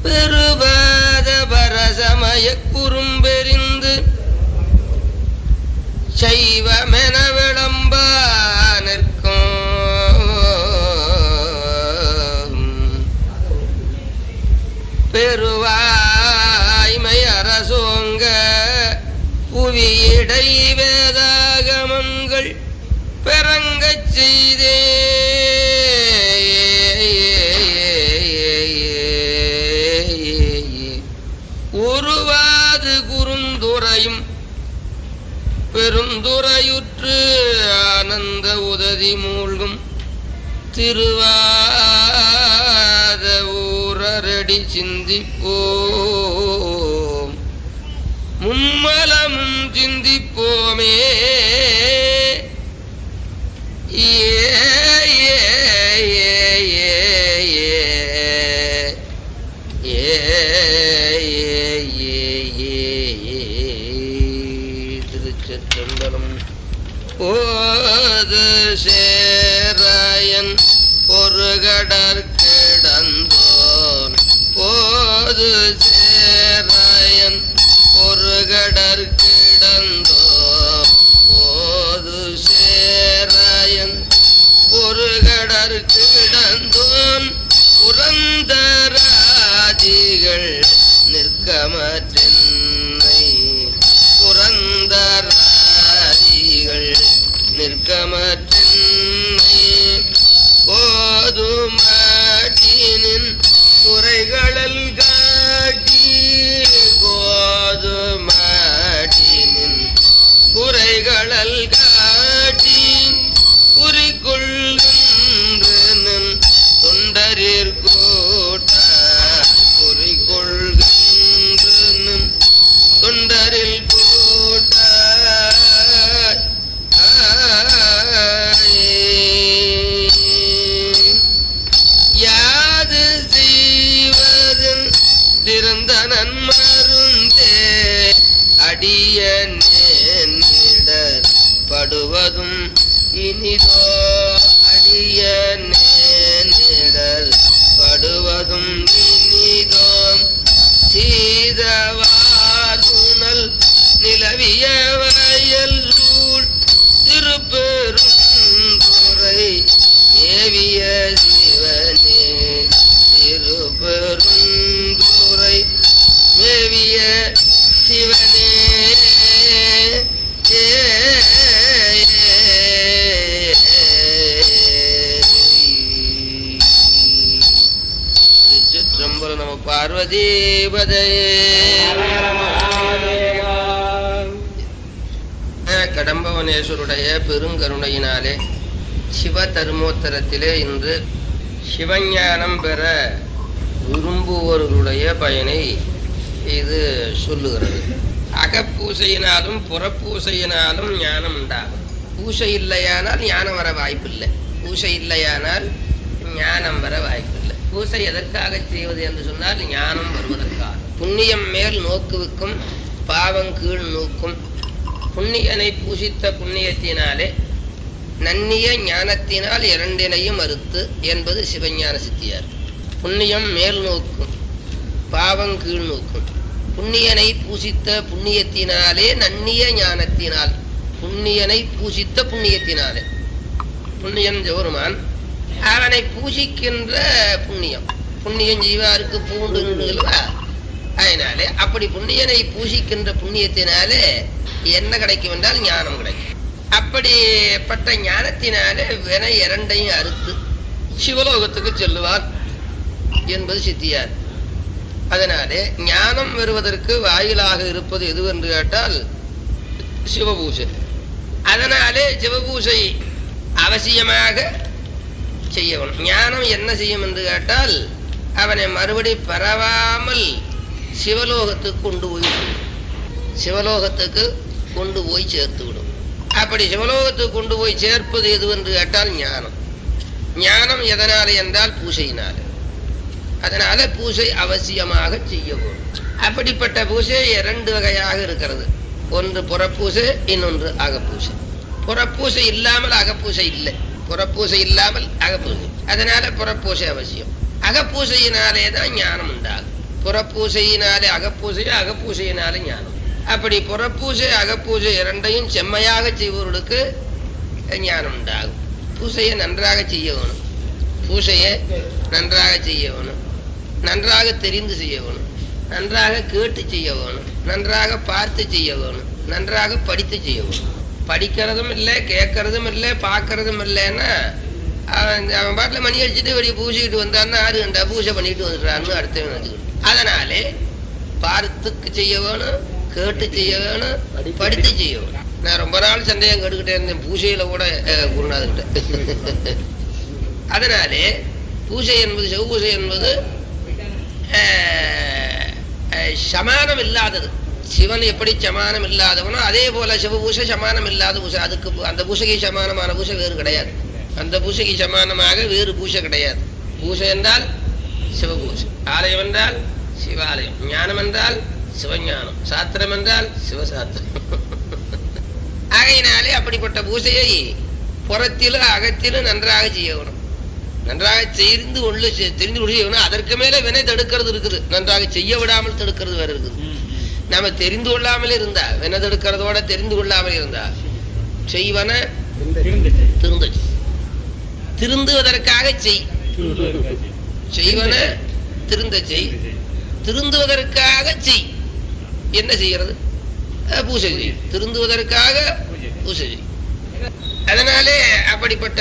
பெருவாத பரசமய குறும்பெறிந்து சைவமென விளம்ப நிற்கும் பெருவாய்மை அரசோங்க புவியிடை வேதாகமங்கள் பெறங்கச் செய்தே உருவாது குறுந்துறையும் பெருந்துறையுற்று ஆனந்த உததி மூழ்கும் திருவாத ஊரரடி சிந்திப்போம் மும்மலமும் சிந்திப்போமே ஏ ஏ ஏ ஏ ஏ திருச்சிற்றம்பலம் போது சேராயன் பொருகடற் கிடந்தோன் போது சேராயன் பொருகடற் கிடந்தோன் போது சேராயன் பொருகடற் கிடந்தோன் புரந்தராதிகள் நிற்கமற்றென்னை புரந்தராதிகள் நிற்கமற்றென்னை கோதுமாட்டினின் குறைகளல் காட்டி கோதுமாட்டினின் குறைகளல் காட்டி குறிக்கொள்கின்றனன் தொண்டரீர் கூட்ட குறிக்கொள்கின்றனன் தொண்டரில் கூட்ட யாது செய்வதன் திறந்தனன் மருந்தே அடிய நேனிடர் படுவதும் இனிதோ அடிய நேனிடர் படுவதும் இனிதோ சீதவார்குணல் நிலவிய வயல் சூழ் திருப்பெருந்துறை மேவிய சிவனே திருப்பெருந்துறை மேவிய சிவனே ஏ திருச்சிற்றம்பலம் நம பார்வதீபதே கடம்பவனேஸ்வருடைய பெருங்கருணையினாலே சிவ தர்மோத்தரத்திலே இன்று சிவஞானம் பெற விரும்புவோர்களுடைய பயனை இது சொல்லுகிறது அகப்பூசையினாலும் புறப்பூசையினாலும் ஞானம் உண்டாகும் பூசை இல்லையானால் ஞானம் வர வாய்ப்பில்லை பூசை இல்லையானால் ஞானம் வர வாய்ப்பில்லை பூசை எதற்காக செய்வது என்று சொன்னால் ஞானம் வருவதற்காக புண்ணியம் மேல் நோக்குவிக்கும் பாவம் கீழ் நோக்கும் புண்ணியனை பூசித்த புண்ணியத்தினாலே நன்னிய ஞானத்தினால் இரண்டினையும் மறுத்து என்பது சிவஞான சித்தியார் புண்ணியம் மேல் நோக்கும் பாவம் கீழ் நோக்கும் புண்ணியனை பூசித்த புண்ணியத்தினாலே நன்னிய ஞானத்தினால் புண்ணியனை பூசித்த புண்ணியத்தினாலே புண்ணியம் ஜோருமான் அவனை பூசிக்கின்ற புண்ணியம் புண்ணியம் ஜீவாருக்கு பூண்டுங்களா அதனாலே அப்படி புண்ணியனை பூசிக்கின்ற புண்ணியத்தினாலே என்ன கிடைக்கும் என்றால் ஞானம் கிடைக்கும் அப்படிப்பட்ட ஞானத்தினாலே வினை இரண்டையும் அறுத்து சிவலோகத்துக்கு செல்லுவான் என்பது சித்தியார் அதனாலே ஞானம் வருவதற்கு வாயிலாக இருப்பது எதுவென்று கேட்டால் சிவபூஜை அதனாலே சிவபூஜை அவசியமாக செய்யணும் ஞானம் என்ன செய்யும் என்று கேட்டால் அவனை மறுபடி பரவாமல் சிவலோகத்துக்கு கொண்டு போய் விடும். சிவலோகத்துக்கு கொண்டு போய் சேர்த்து விடும் அப்படி சிவலோகத்துக்கு கொண்டு போய் சேர்ப்பது எதுவென்று கேட்டால் ஞானம் ஞானம் எதனாலே என்றால் பூசையினாலே அதனால பூசை அவசியமாக செய்ய வேண்டும் அப்படிப்பட்ட பூசை இரண்டு வகையாக இருக்கிறது ஒன்று புறப்பூசை இன்னொன்று அகப்பூசை புறப்பூசை இல்லாமல் அகப்பூசை இல்லை புறப்பூசை இல்லாமல் அகப்பூசை அதனால புறப்பூசை அவசியம் அகப்பூசையினாலே தான் ஞானம் உண்டாகும் புறப்பூசையினாலே அகப்பூசை அகப்பூசையினாலே ஞானம் அப்படி புறப்பூசை அகப்பூசை இரண்டையும் செம்மையாக செய்பவர்களுக்கு ஞானம் உண்டாகும் பூசையை நன்றாக செய்ய வேணும் பூசையை நன்றாக செய்ய வேணும் நன்றாக தெரிந்து செய்ய வேணும் நன்றாக கேட்டு செய்ய வேணும் நன்றாக பார்த்து செய்ய வேணும் நன்றாக படித்து செய்ய வேணும் படிக்கிறதும் இல்லை கேட்கறதும் இல்லை பார்க்கறதும் இல்லைன்னா அவன் அவன் பாட்டில் மணி அடிச்சுட்டு வெளியே பூசிக்கிட்டு வந்தான்னா ஆறு கண்டா பூஜை பண்ணிட்டு வந்துடுறான்னு அடுத்தவன் நினைச்சுக்கணும் அதனாலே பார்த்துக்கு செய்ய வேணும் கேட்டு செய்ய வேணும் படித்து செய்ய வேணும் நான் ரொம்ப நாள் சந்தேகம் கேட்டுக்கிட்டே இருந்தேன் பூஜையில கூட அஹ், குருநாதர்கிட்ட அதனாலே பூஜை என்பது செவ்வூசை என்பது அஹ், அஹ், சமானம் இல்லாதது சிவன் எப்படி சமானம் இல்லாதவனோ அதே போல சிவபூசை சமானம் இல்லாத பூசை அதுக்கு பு- அந்த பூசைக்கு சமானமான பூசை வேறு கிடையாது அந்த பூசைக்கு சமானமாக வேறு பூசை கிடையாது பூசை என்றால் சிவபூசை ஆலயம் என்றால் சிவாலயம் ஞானம் என்றால் சிவஞானம் சாத்திரம் என்றால் சிவசாத்திரம் ஆகையினாலே அப்படிப்பட்ட பூசையை புறத்திலும் அகத்திலும் நன்றாக செய்யணும் நன்றாக தெரிந்து கொள்ள தெரிந்து கொள்ள செய்யணும் அதற்கு மேல வினை தடுக்கிறது இருக்குது நன்றாக செய்ய விடாமல் தடுக்கிறது வேற இருக்குது நாம தெரிந்து கொள்ளாமல் இருந்தா வினை தடுக்கிறதோட தெரிந்து கொள்ளாமல் இருந்தா செய்வன திருந்த செய். திருந்துவதற்காக செய் செய்வன திருந்த செய் திருந்துவதற்காக செய் என்ன செய்யறது அஹ் பூசை செய் திருந்துவதற்காக பூசை செய் அதனாலே அப்படிப்பட்ட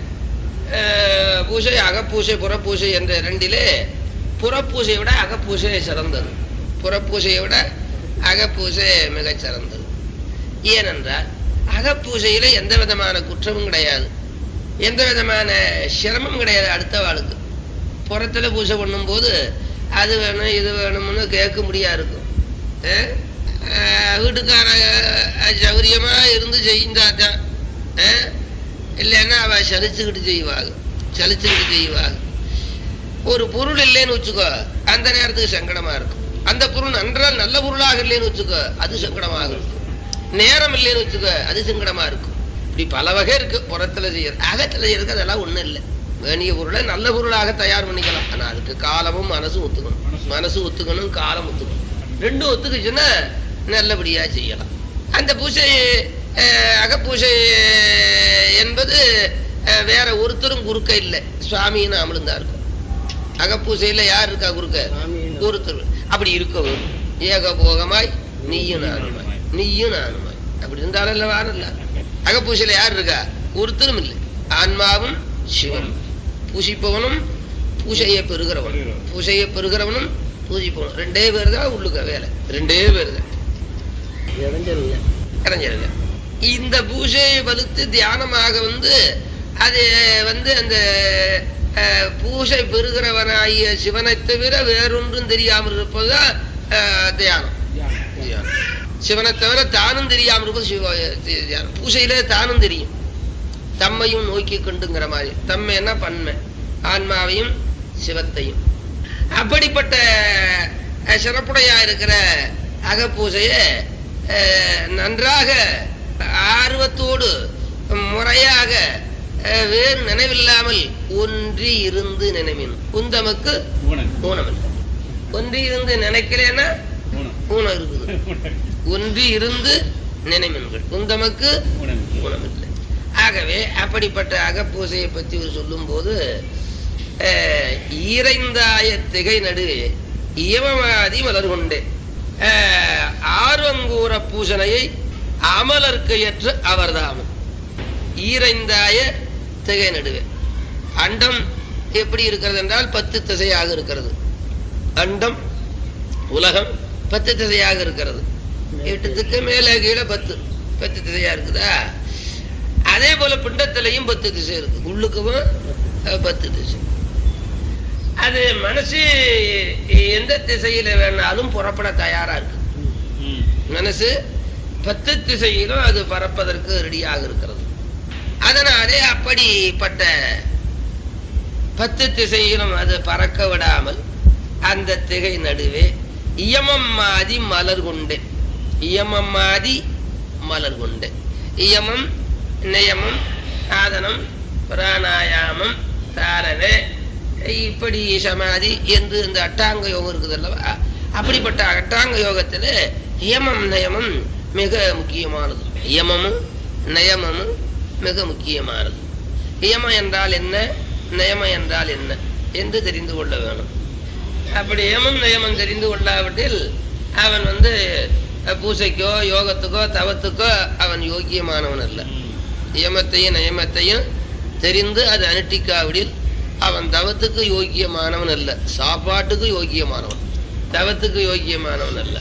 அஹ், பூசை அகப்பூசை புறப்பூசை என்ற இரண்டிலே புறப்பூசையை விட அகப்பூசை சிறந்தது புறப்பூசையை விட அகப்பூசை மிகச் சிறந்தது ஏனென்றால் அகப்பூசையில எந்த விதமான குற்றமும் கிடையாது எந்த விதமான சிரமம் கிடையாது அடுத்த வாளுக்கு புறத்துல பூஜை பண்ணும்போது அது வேணும் இது வேணும்னு கேட்க முடியா இருக்கும் அஹ் அஹ் வீட்டுக்கார அஹ், சௌரியமா இருந்து செய்தாதான் இல்லைன்னா அவ சலிச்சுக்கிட்டு செய்வாங்க சலிச்சுக்கிட்டு செய்வாங்க ஒரு பொருள் இல்லைன்னு வச்சுக்கோ அந்த நேரத்துக்கு சங்கடமா இருக்கும் அந்த பொருள் நன்றால் நல்ல பொருளாக இல்லைன்னு வச்சுக்கோ அது சங்கடமாக இருக்கும் நேரம் இல்லைன்னு வச்சுக்கோ அது சங்கடமா இருக்கும் இப்படி பல வகை இருக்கு புறத்துல செய்யறது அகத்துல செய்யறதுக்கு அதெல்லாம் ஒண்ணும் இல்லை வேணிய பொருளை நல்ல பொருளாக தயார் பண்ணிக்கலாம் ஆனா அதுக்கு காலமும் மனசும் ஒத்துக்கணும் மனசு ஒத்துக்கணும் காலம் ஒத்துக்கணும் ரெண்டும் ஒத்துக்குச்சுன்னா நல்லபடியா செய்யலாம் அந்த பூசை அஹ், அகப்பூசை அஹ், என்பது அஹ், வேற ஒருத்தரும் குறுக்க இல்லை சுவாமின்னு அமலும் தான் இருக்கும் அகப்பூசையில யார் இருக்கா குறுக்க ஒருத்தர் அப்படி இருக்கவும் ஏகபோகமாய் நீயும் நானுமாய் நீயும் நானுமாய் அப்படி இருந்தாலும் இல்ல வாரம் இல்ல அகப்பூசையில யார் இருக்கா ஒருத்தரும் இல்லை ஆன்மாவும் சிவனும் பூசிப்பவனும் பூசையை பெறுகிறவனும் பூசையை பெறுகிறவனும் பூஜிப்பவனும் ரெண்டே பேர் தான் உள்ளுக்க வேலை ரெண்டே பேர் தான் இறஞ்சிருங்க இந்த பூஜையை வலுத்து தியானமாக வந்து அது வந்து அந்த அஹ், பூஜை பெறுகிறவனாகிய சிவனை தவிர வேறொன்றும் தெரியாமல் இருப்பதுதான் அஹ், தியானம் தியானம் சிவனை தவிர தானும் தெரியாமல் இருப்பது சிவ தி- தியானம் பூஜையில தானும் தெரியும் தம்மையும் நோக்கி கொண்டுங்கிற மாதிரி தம்மைன்னா பன்மை ஆன்மாவையும் சிவத்தையும் அப்படிப்பட்ட அஹ், சிறப்புடையா இருக்கிற அகப்பூசைய அஹ், நன்றாக ஆர்வத்தோடு முறையாக அஹ், வேறு நினைவில்லாமல் ஒன்றி இருந்து நினைவின் உந்தமக்கு ஊனமில்லை ஒன்றி இருந்து நினைக்கலன்னா ஊனம் இருக்குது ஒன்றி இருந்து நினைமின்கள் உந்தமக்கு ஊனமில்லை ஆகவே அப்படிப்பட்ட அகப்பூசையை பற்றி இவர் சொல்லும்போது அஹ், ஈரைந்தாய திகை நடுவே இயமவாதி மலர் கொண்டே அஹ், ஆர்வங்கூற பூசனையை அமலர்க்கு ஏற்று அவர்தாமும் ஈரைந்தாய திகை நடுவே அண்டம் எப்படி இருக்கிறது என்றால் பத்து திசையாக இருக்கிறது அண்டம் உலகம் பத்து திசையாக இருக்கிறது எட்டுத்துக்கு மேல கீழே பத்து பத்து திசையா இருக்குதா அதே போல பிண்டத்திலையும் பத்து திசை இருக்கு உள்ளுக்கும் அஹ், பத்து திசை அது மனசு எந்த திசையில வேணாலும் புறப்பட தயாரா இருக்கு மனசு பத்து திசையிலும் அது பறப்பதற்கு ரெடியாக இருக்கிறது அதனாலே அப்படிப்பட்ட பத்து திசையிலும் அது பறக்க விடாமல் அந்த திகை நடுவே இயமம் மாதி மலர் கொண்டே இயமம் மாதி மலர் கொண்டே இயமம் நியமம் சாதனம் பிராணாயாமம் தாரணை இப்படி சமாதி என்று இந்த அட்டாங்க யோகம் இருக்குது அல்லவா அப்படிப்பட்ட அட்டாங்க யோகத்துல யமம் நயமம் மிக முக்கியமானது யமமும் நயமமும் மிக முக்கியமானது யமம் என்றால் என்ன நயமம் என்றால் என்ன என்று தெரிந்து கொள்ள வேணும் அப்படி யமம் நயமம் தெரிந்து கொள்ளாவிட்டில் அவன் வந்து பூசைக்கோ யோகத்துக்கோ தவத்துக்கோ அவன் யோக்கியமானவன் அல்ல யமத்தையும் நயமத்தையும் தெரிந்து அது அனுஷ்டிக்காவிடில் அவன் தவத்துக்கு யோக்கியமானவன் அல்ல சாப்பாட்டுக்கு யோக்கியமானவன் தவத்துக்கு யோக்கியமானவன் அல்ல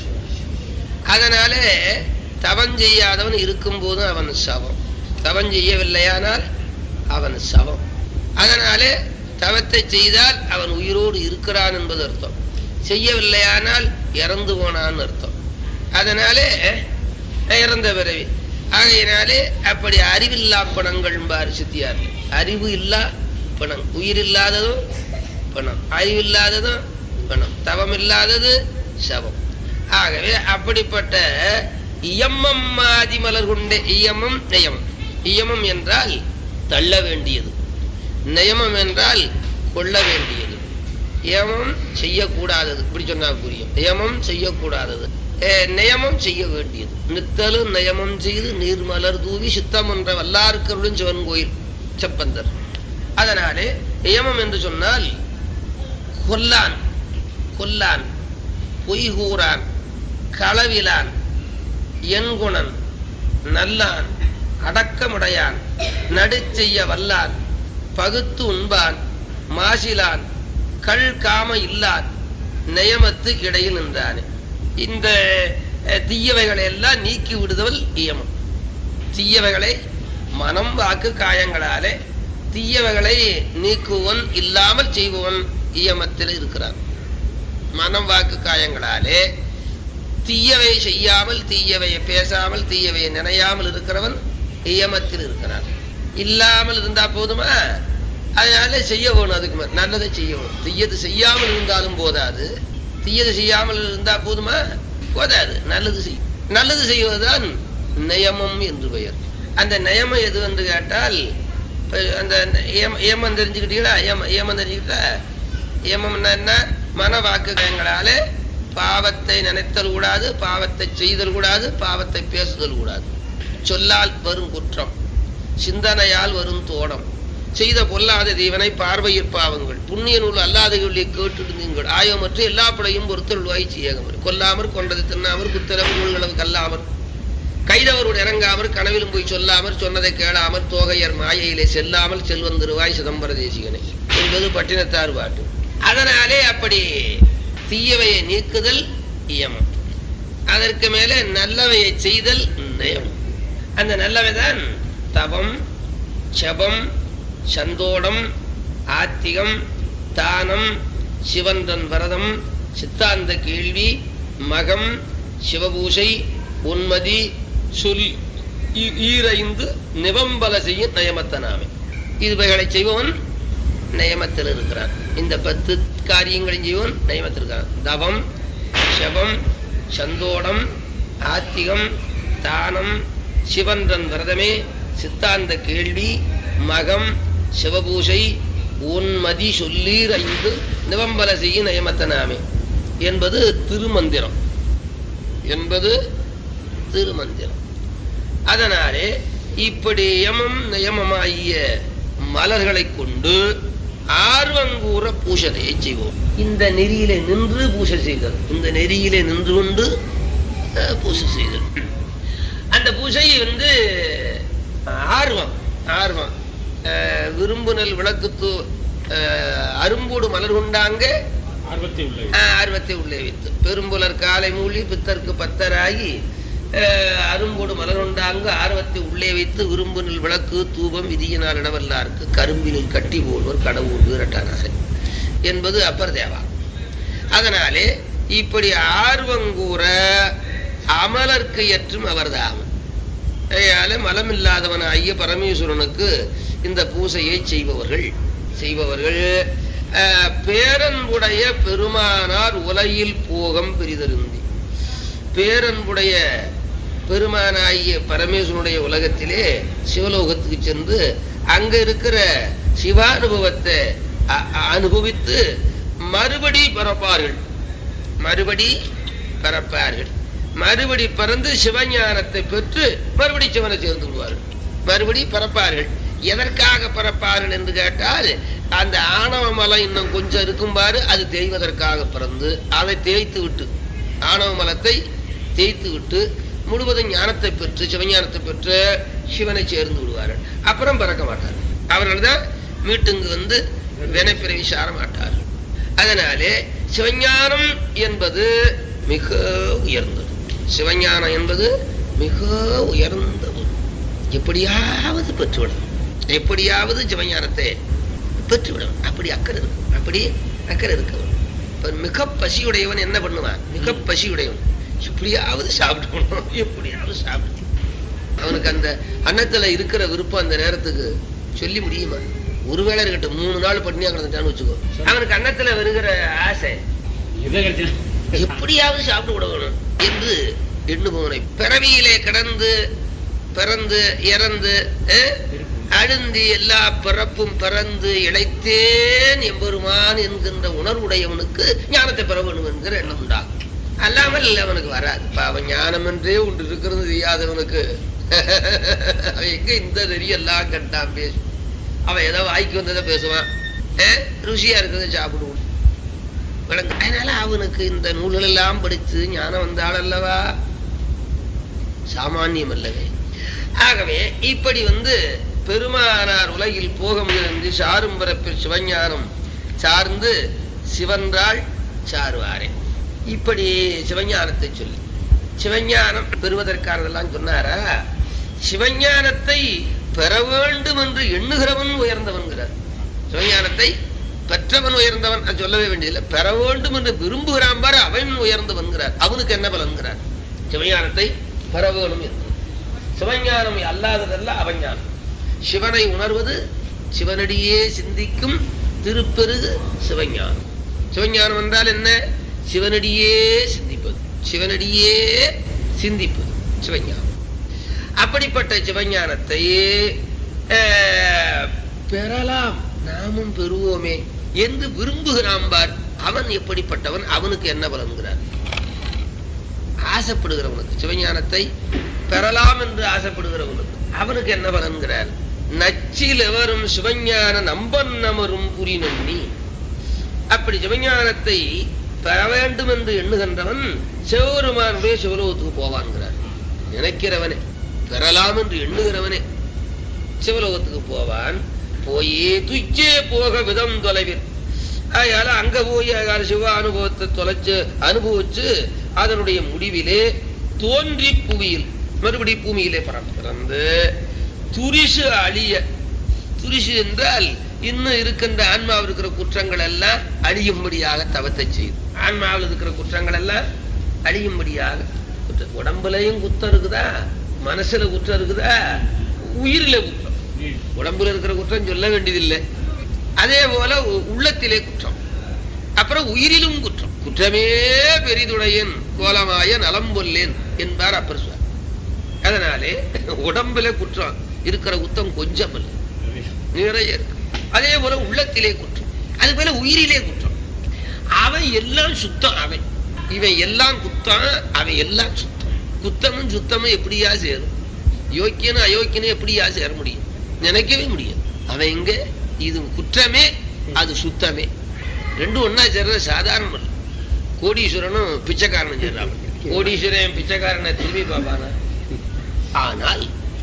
அதனால தவம் செய்யாதவன் இருக்கும் போதும் அவன் சவம் தவம் செய்யவில்லையானால் அவன் சவம் அதனாலே தவத்தை செய்தால் அவன் உயிரோடு இருக்கிறான் என்பது அர்த்தம் செய்யவில்லையானால் இறந்து போனான்னு அர்த்தம் அதனாலே இறந்த பிறவி ஆகையினாலே அப்படி அறிவில்லா பணங்கள் பார் சித்தியார் அறிவு இல்லா பணம் உயிர் இல்லாததும் பணம் அறிவில்லாததும் பணம் தவம் இல்லாதது சவம் ஆகவே அப்படிப்பட்ட இயம்மம் ஆதி மலர் கொண்டே இயமம் நயமம் இயமம் என்றால் தள்ள வேண்டியது நயமம் என்றால் கொள்ள வேண்டியது ஏமம் செய்யக்கூடாதது இப்படி சொன்னா புரியும் ஏமம் செய்யக்கூடாதது நியமம் செய்ய வேண்டியது நித்தலும் நயமம் செய்து நீர்மலர் தூவி சித்தம் என்ற வல்லார்க்கருடன் சிவன் கோயில் செப்பந்தர் அதனாலே நியமம் என்று சொன்னால் கொல்லான் கொல்லான் பொய்கூறான் களவிலான் என்குணன் நல்லான் அடக்கமுடையான் நடுச்செய்ய வல்லான் பகுத்து உண்பான் மாசிலான் கள் காம இல்லான் நயமத்து இடையில் நின்றானே இந்த தீயவைகளை எல்லாம் நீக்கி விடுதல் இயமம் தீயவைகளை மனம் வாக்கு காயங்களாலே தீயவைகளை நீக்குவன் இல்லாமல் செய்பவன் இயமத்தில் இருக்கிறான் மனம் வாக்கு காயங்களாலே தீயவை செய்யாமல் தீயவையை பேசாமல் தீயவையை நினையாமல் இருக்கிறவன் இயமத்தில் இருக்கிறான் இல்லாமல் இருந்தா போதுமா அதனால செய்ய வேணும் அதுக்கு நல்லதை செய்ய வேணும் தீயது செய்யாமல் இருந்தாலும் போதாது தீயது செய்யாமல் இருந்தா போதுமா போதாது நல்லது செய் நல்லது செய்வதுதான் நயமம் என்று பெயர் அந்த நயமம் எது என்று கேட்டால் அந்த ஏமம் தெரிஞ்சுக்கிட்டீங்களா ஏம ஏமம் தெரிஞ்சுக்கிட்டா ஏமம் என்ன மன வாக்குகளாலே பாவத்தை நினைத்தல் கூடாது பாவத்தை செய்தல் கூடாது பாவத்தை பேசுதல் கூடாது சொல்லால் வரும் குற்றம் சிந்தனையால் வரும் தோடம் செய்த பொல்லாத தீவனை பார்வையில் பாவங்கள் புண்ணிய நூல் அல்லாதவர்களை கேட்டுட்டு நீங்கள் ஆயமற்ற எல்லா பிழையும் பொறுத்தருள்வாய் செய்யகமர் கொல்லாமற் கொண்டது தின்னாமற் குத்தளவு நூல்களவு கல்லாமற் கைதவரோடு இறங்காமற் கனவிலும் போய் சொல்லாமற் சொன்னதை கேளாமற் தோகையர் மாயையிலே செல்லாமல் செல்வன் திருவாய் சிதம்பர தேசிகனை என்பது பட்டினத்தார் பாட்டு அதனாலே அப்படி தீயவையை நீக்குதல் இயமம் அதற்கு மேலே நல்லவையை செய்தல் நயம் அந்த நல்லவைதான் தவம் சபம் சந்தோடம் ஆத்திகம் தானம் சிவந்தன் வரதம் சித்தாந்த கேள்வி மகம் சிவபூசை உன்மதி சொல் ஈரைந்து நிவம்பல செய்ய நயமத்தனாமே இதுவைகளை செய்பவன் நயமத்தில் இருக்கிறான் இந்த பத்து காரியங்களையும் செய்வன் நயமத்தில் இருக்கிறான் தவம் சபம் சந்தோடம் ஆத்திகம் தானம் சிவன்றன் விரதமே சித்தாந்த கேள்வி மகம் சிவபூசை உன்மதி சொல்லீர் ஐந்து நிவம்பல செய்ய நயமத்தனாமே என்பது திருமந்திரம் என்பது திருமந்திரம் அதனாலே இப்படி யமம் நயமமாகிய மலர்களை கொண்டு ஆர்வங்கூற பூசனையை செய்வோம் இந்த நெறியிலே நின்று பூசை செய்தல் இந்த நெறியிலே நின்று கொண்டு பூசை செய்தல் அந்த பூஜை வந்து ஆர்வம் ஆர்வம் விரும்புனல் விளக்குத்து அரும்போடு மலர் கொண்டாங்க ஆர்வத்தை உள்ளே வைத்து பெரும்புலர் காலை மூலி பித்தற்கு பத்தராகி அரும்போடு மலர் கொண்டாங்க ஆர்வத்தை உள்ளே வைத்து விரும்புனல் விளக்கு தூபம் விதியினால் இடவல்லாருக்கு கரும்பினில் கட்டி போடுவர் கடவுள் வீரட்டானாக என்பது அப்பர் தேவா அதனாலே இப்படி ஆர்வங்கூற அமலர்க்கு ஏற்றும் அவர்தாம் அதனால மலம் இல்லாதவன் ஐய பரமேஸ்வரனுக்கு இந்த பூசையை செய்பவர்கள் செய்பவர்கள் பேரன்புடைய பெருமானார் உலகில் போகம் பெரிதருந்தி பேரன்புடைய பெருமானாகிய பரமேஸ்வரனுடைய உலகத்திலே சிவலோகத்துக்கு சென்று அங்க இருக்கிற சிவானுபவத்தை அ- அனுபவித்து மறுபடி பிறப்பார்கள் மறுபடி பிறப்பார்கள் மறுபடி பிறந்து சிவஞானத்தை பெற்று மறுபடி சிவனை சேர்ந்து விடுவார்கள் மறுபடி பிறப்பார்கள் எதற்காக பிறப்பார்கள் என்று கேட்டால் அந்த ஆணவ மலம் இன்னும் கொஞ்சம் இருக்கும் பாரு அது தேய்வதற்காக பிறந்து அதை தேய்த்து விட்டு ஆணவ மலத்தை தேய்த்து விட்டு முழுவதும் ஞானத்தை பெற்று சிவஞானத்தை பெற்று சிவனை சேர்ந்து விடுவார்கள் அப்புறம் பிறக்க மாட்டார்கள் அவர்கள் தான் மீட்டுங்கு வந்து வினைப்பிறவி சார மாட்டார்கள் அதனாலே சிவஞானம் என்பது மிக உயர்ந்தது சிவஞானம் என்பது மிக உயர்ந்தது எப்படியாவது பெற்றுவிடும் எப்படியாவது சிவஞானத்தை பெற்றுவிடும் அப்படி அக்கறை இருக்கும் அப்படி அக்கறை இருக்கவன் இப்ப மிக பசியுடையவன் என்ன பண்ணுவான் மிக பசியுடையவன் எப்படியாவது சாப்பிடணும் எப்படியாவது சாப்பிடு அவனுக்கு அந்த அன்னத்துல இருக்கிற விருப்பம் அந்த நேரத்துக்கு சொல்லி முடியுமா ஒருவேளை இருக்கட்டும் மூணு நாள் பட்டினியா கிடந்துட்டான்னு வச்சுக்கோ அவனுக்கு அன்னத்துல வருகிற ஆசை எதை கிடைச்சா எப்படியாவது சாப்பிட்டு விட வேணும் என்று எண்ணுபவனை பிறவியிலே கிடந்து பிறந்து இறந்து அஹ், அழுந்தி எல்லா பிறப்பும் பிறந்து இழைத்தேன் எம்பெருமான் என்கின்ற உணர்வுடையவனுக்கு ஞானத்தை பெற வேண்டும் என்கிற எண்ணம் உண்டாகும் அல்லாமல் அவனுக்கு வராது இப்ப அவன் ஞானம் என்றே ஒன்று இருக்கிறது தெரியாதவனுக்கு அவன் எங்க இந்த நெறியெல்லாம் கண்டான் பேசு அவன் ஏதோ வாய்க்கு வந்ததை பேசுவான் அஹ், ருசியா இருக்கிறத சாப்பிடுவான் விளங்கு அதனால அவனுக்கு இந்த நூல்கள் எல்லாம் படித்து ஞானம் வந்தாள் அல்லவா சாமானியம் அல்லவே ஆகவே இப்படி வந்து பெருமானார் உலகில் போக முயன்று சாரும் பிறப்பில் சிவஞானம் சார்ந்து சிவன்றாள் சாருவாரே இப்படி சிவஞானத்தை சொல்லி சிவஞானம் பெறுவதற்கானதெல்லாம் சொன்னாரா சிவஞானத்தை பெற வேண்டும் என்று எண்ணுகிறவன் உயர்ந்தவன்கிறார் சிவஞானத்தை பெற்றவன் உயர்ந்தவன் அது சொல்லவே வேண்டியதில்லை பெற வேண்டும் என்று விரும்புகிறான் பாரு அவன் உயர்ந்தவன்கிறார் அவனுக்கு என்ன பலன்கிறார் சிவஞானத்தை பெற வேணும் என்று சிவஞானம் அல்லாததல்ல அவஞானம் சிவனை உணர்வது சிவனடியே சிந்திக்கும் திருப்பெருகு சிவஞானம் சிவஞானம் என்றால் என்ன சிவனடியே சிந்திப்பது சிவனடியே சிந்திப்பது சிவஞானம் அப்படிப்பட்ட சிவஞானத்தை அஹ், பெறலாம் நாமும் பெறுவோமே என்று விரும்புகிறான் பார் அவன் எப்படிப்பட்டவன் அவனுக்கு என்ன பலன்கிறார் ஆசைப்படுகிறவனுக்கு சிவஞானத்தை பெறலாம் என்று ஆசைப்படுகிறவனுக்கு அவனுக்கு என்ன பலன்கிறார் நச்சில் எவரும் சிவஞான நம்பன் நமரும் புரி நன்னி அப்படி சிவஞானத்தை பெற வேண்டும் என்று எண்ணுகின்றவன் சிவபெருமானுடைய சிவலோகத்துக்கு போவான்கிறார் நினைக்கிறவனே பெறலாம் என்று எண்ணுகிறவனே சிவலோகத்துக்கு போவான் போயே துச்சே போக விதம் தொலைவில் அதனால அங்க போய் அதால சிவ அனுபவத்தை தொலைச்சு அனுபவிச்சு அதனுடைய முடிவிலே தோன்றி புவியில் மறுபடி பூமியிலே பிறந்து பிறந்து துரிசு அழிய துரிசு என்றால் இன்னும் இருக்கின்ற ஆன்மாவில் இருக்கிற குற்றங்கள் எல்லாம் அழியும்படியாக தவத்தை செய்து ஆன்மாவில் இருக்கிற குற்றங்கள் எல்லாம் அழியும்படியாக குற்றம் உடம்புலயும் குத்தம் இருக்குதா மனசுல குற்றம் இருக்குதா உயிரில குற்றம் உடம்புல இருக்கிற குற்றம் சொல்ல வேண்டியதில்லை அதே போல உ- உள்ளத்திலே குற்றம் அப்புறம் உயிரிலும் குற்றம் குற்றமே பெரிதுடையன் கோலமாய நலம் கொல்லேன் என்பார் அப்பர் சுவாமி அதனாலே உடம்புல குற்றம் இருக்கிற குத்தம் கொஞ்சம் இல்லை நிறைய இருக்கு அதே போல உள்ளத்திலே குற்றம் அது போல உயிரிலே குற்றம் அவன் எல்லாம் சுத்தம் அவன் இவன் எல்லாம் குத்தம் அவன் எல்லாம் சுத்தம் குத்தமும் சுத்தமும் எப்படியா சேரும் யோக்கியனும் அயோக்கியனும் எப்படியா சேர முடியும் நினைக்கவே முடியாது அவன் எங்க இது குற்றமே அது சுத்தமே ரெண்டும் ஒன்னா சேர்றது சாதாரணம் இல்லை கோடீஸ்வரனும் பிச்சைக்காரனும் சேர்றான் கோடீஸ்வரன் பிச்சைக்காரனை திரும்பி பார்ப்பானா ஆனால்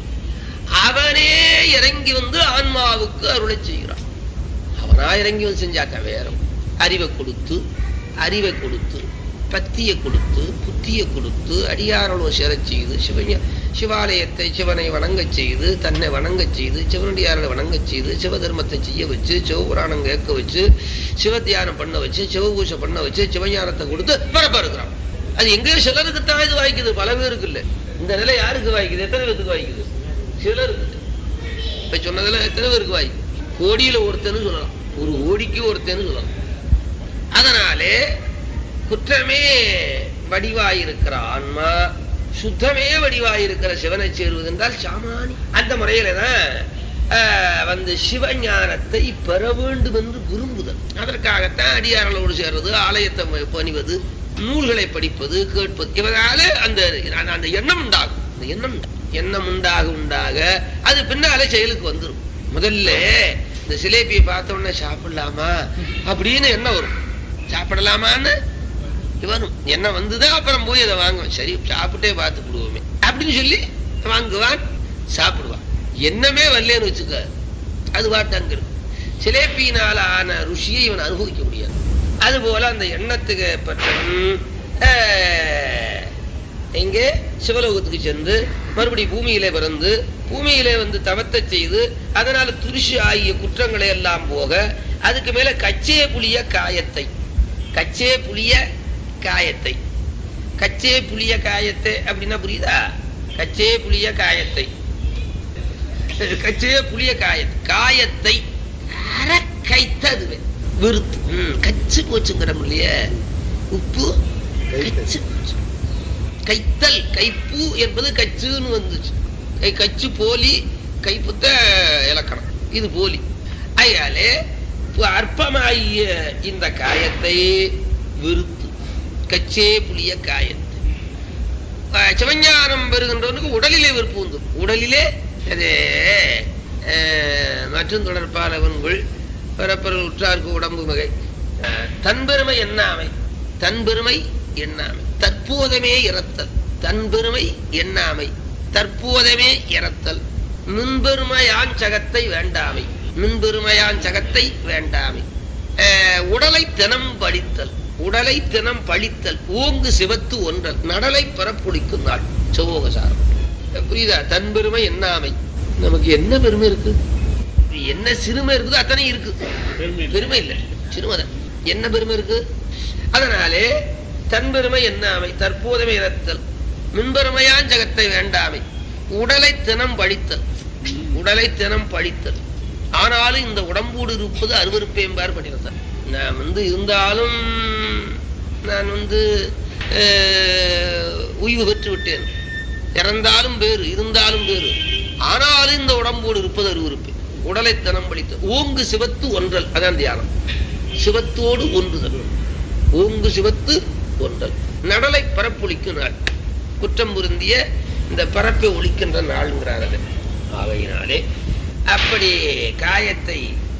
அவனே இறங்கி வந்து ஆன்மாவுக்கு அருளை செய்கிறான் அவனா இறங்கி வந்து செஞ்சாக்க வேற அறிவை கொடுத்து அறிவை கொடுத்து பத்தியை கொடுத்து புத்தியை கொடுத்து அடியாரோட சேரச் செய்து சிவஞ சிவாலயத்தை சிவனை வணங்கச் செய்து தன்னை வணங்கச் செய்து சிவனடியாரை வணங்கச் செய்து சிவதர்மத்தை செய்ய வச்சு சிவபுராணம் கேட்க வச்சு சிவத்தியானம் பண்ண வச்சு சிவபூஷை பண்ண வச்சு சிவஞானத்தை கொடுத்து பரப்ப இருக்கிறான் அது எங்கேயோ சிலருக்கு தான் இது வாய்க்குது பல பேருக்கு இல்லை இந்த நிலை யாருக்கு வாய்க்குது எத்தனை பேருக்கு வாய்க்குது சிலருக்கு இப்ப சொன்னதுல எத்தனை பேருக்கு வாய்க்குது கோடியில ஒருத்தன்னு சொல்லலாம் ஒரு கோடிக்கு ஒருத்தன்னு சொல்லலாம் அதனாலே குற்றமே வடிவாயிருக்கிற ஆன்மா சுத்தமே வடிவாயிருக்கிற சிவனை சேருவது என்றால் சாமானி அந்த முறையில தான் ஆஹ், வந்து சிவஞானத்தை பெற வேண்டும் என்று விரும்புதல் அதற்காகத்தான் அடியார்களோடு சேர்றது ஆலயத்தை ப- பணிவது நூல்களை படிப்பது கேட்பது இவரால அந்த அந்த- அந்த எண்ணம் உண்டாகும் அந்த எண்ணம் உண்டா- எண்ணம் உண்டாக உண்டாக அது பின்னாலே செயலுக்கு வந்துடும் முதல்ல இந்த சிலேபியை பார்த்த உடனே சாப்பிடலாமா அப்படின்னு என்ன வரும் சாப்பிடலாமான்னு வரும் என்ன வந்துதான் அப்புறம் போய் அதை வாங்குவேன் சரி சாப்பிட்டே பார்த்து விடுவோமே அப்படின்னு சொல்லி வாங்குவான் சாப்பிடுவான் என்னமே வரலன்னு வச்சுக்க அது பாட்டு அங்க இருக்கு சிலேப்பியினால ஆன ருசியை இவன் அனுபவிக்க முடியாது அதுபோல அந்த எண்ணத்துக்கு பெற்றவன் ஆஹ், எங்கே சிவலோகத்துக்கு சென்று மறுபடி பூமியிலே பிறந்து பூமியிலே வந்து தவத்தை செய்து அதனால துரிசு ஆகிய குற்றங்களை எல்லாம் போக அதுக்கு மேல கச்சே புளிய காயத்தை கச்சே புளிய காயத்தை கச்சே புளிய காயத்தை அப்படின்னா புரியுதா கச்சே புளிய காயத்தை கச்சே புளிய காயத்தை காயத்தை அரை கைத்ததுவே விருத்து ம், கச்சு போச்சுங்கிறோம் இல்லையே உப்பு கச்சு போச்சு கைத்தல் கைப்பு என்பது கச்சுன்னு வந்துச்சு கை கச்சு போலி கைப்புத்த இலக்கணம் இது போலி அதனாலே இப்ப அற்பமாகிய இந்த காயத்தை விருத்து கச்சே புளிய காயத்தை அஹ் சிவஞானம் பெறுகின்றவனுக்கு உடலிலே விருப்பு உண்டு உடலிலே அது அஹ், மற்றும் தொடர்பாளவன்கள் பிறப்பர்கள் உற்றார்க்கு உடம்பு மிகை அஹ், தன்பெருமை எண்ணாமை தன்பெருமை எண்ணாமை தற்போதமே இறத்தல் தன்பெருமை எண்ணாமை தற்போதமே இறத்தல் மின்பெருமையான் சகத்தை வேண்டாமை மின்பெருமையான் சகத்தை வேண்டாமை அஹ், உடலை தினம் படித்தல் உடலை தினம் பழித்தல் ஓங்கு சிவத்து ஒன்றல் நடலை பரப்புளிக்கும் நாள் சிவோகசாரம் புரியுதா தன் பெருமை என்னாமை நமக்கு என்ன பெருமை இருக்கு என்ன சிறுமை இருக்குதோ அத்தனை இருக்கு பெருமை இல்லை சிறுமதான் என்ன பெருமை இருக்கு அதனாலே தன் பெருமை என்னாமை தற்போதுமை இறத்தல் மின்பெருமையான் ஜகத்தை வேண்டாமை உடலை தினம் பழித்தல் உடலை தினம் பழித்தல் ஆனாலும் இந்த உடம்போடு இருப்பது அருவருப்பேம்பார் பண்ணியிருந்தார் நான் வந்து இருந்தாலும் நான் வந்து அஹ், உய்வு பெற்று விட்டேன் இறந்தாலும் வேறு இருந்தாலும் வேறு ஆனாலும் இந்த உடம்போடு இருப்பது அருவருப்பு உடலை தினம் பழித்து ஓங்கு சிவத்து ஒன்றல் அதான் தியானம் சிவத்தோடு ஒன்றுதல் ஓங்கு சிவத்து ஒன்றல் நடலை பரப்பொழிக்கும் நாள் குற்றம் பொருந்திய இந்த பரப்பை ஒழிக்கின்ற நாள்ங்கிறார் அது ஆகையினாலே அப்படி காயத்தை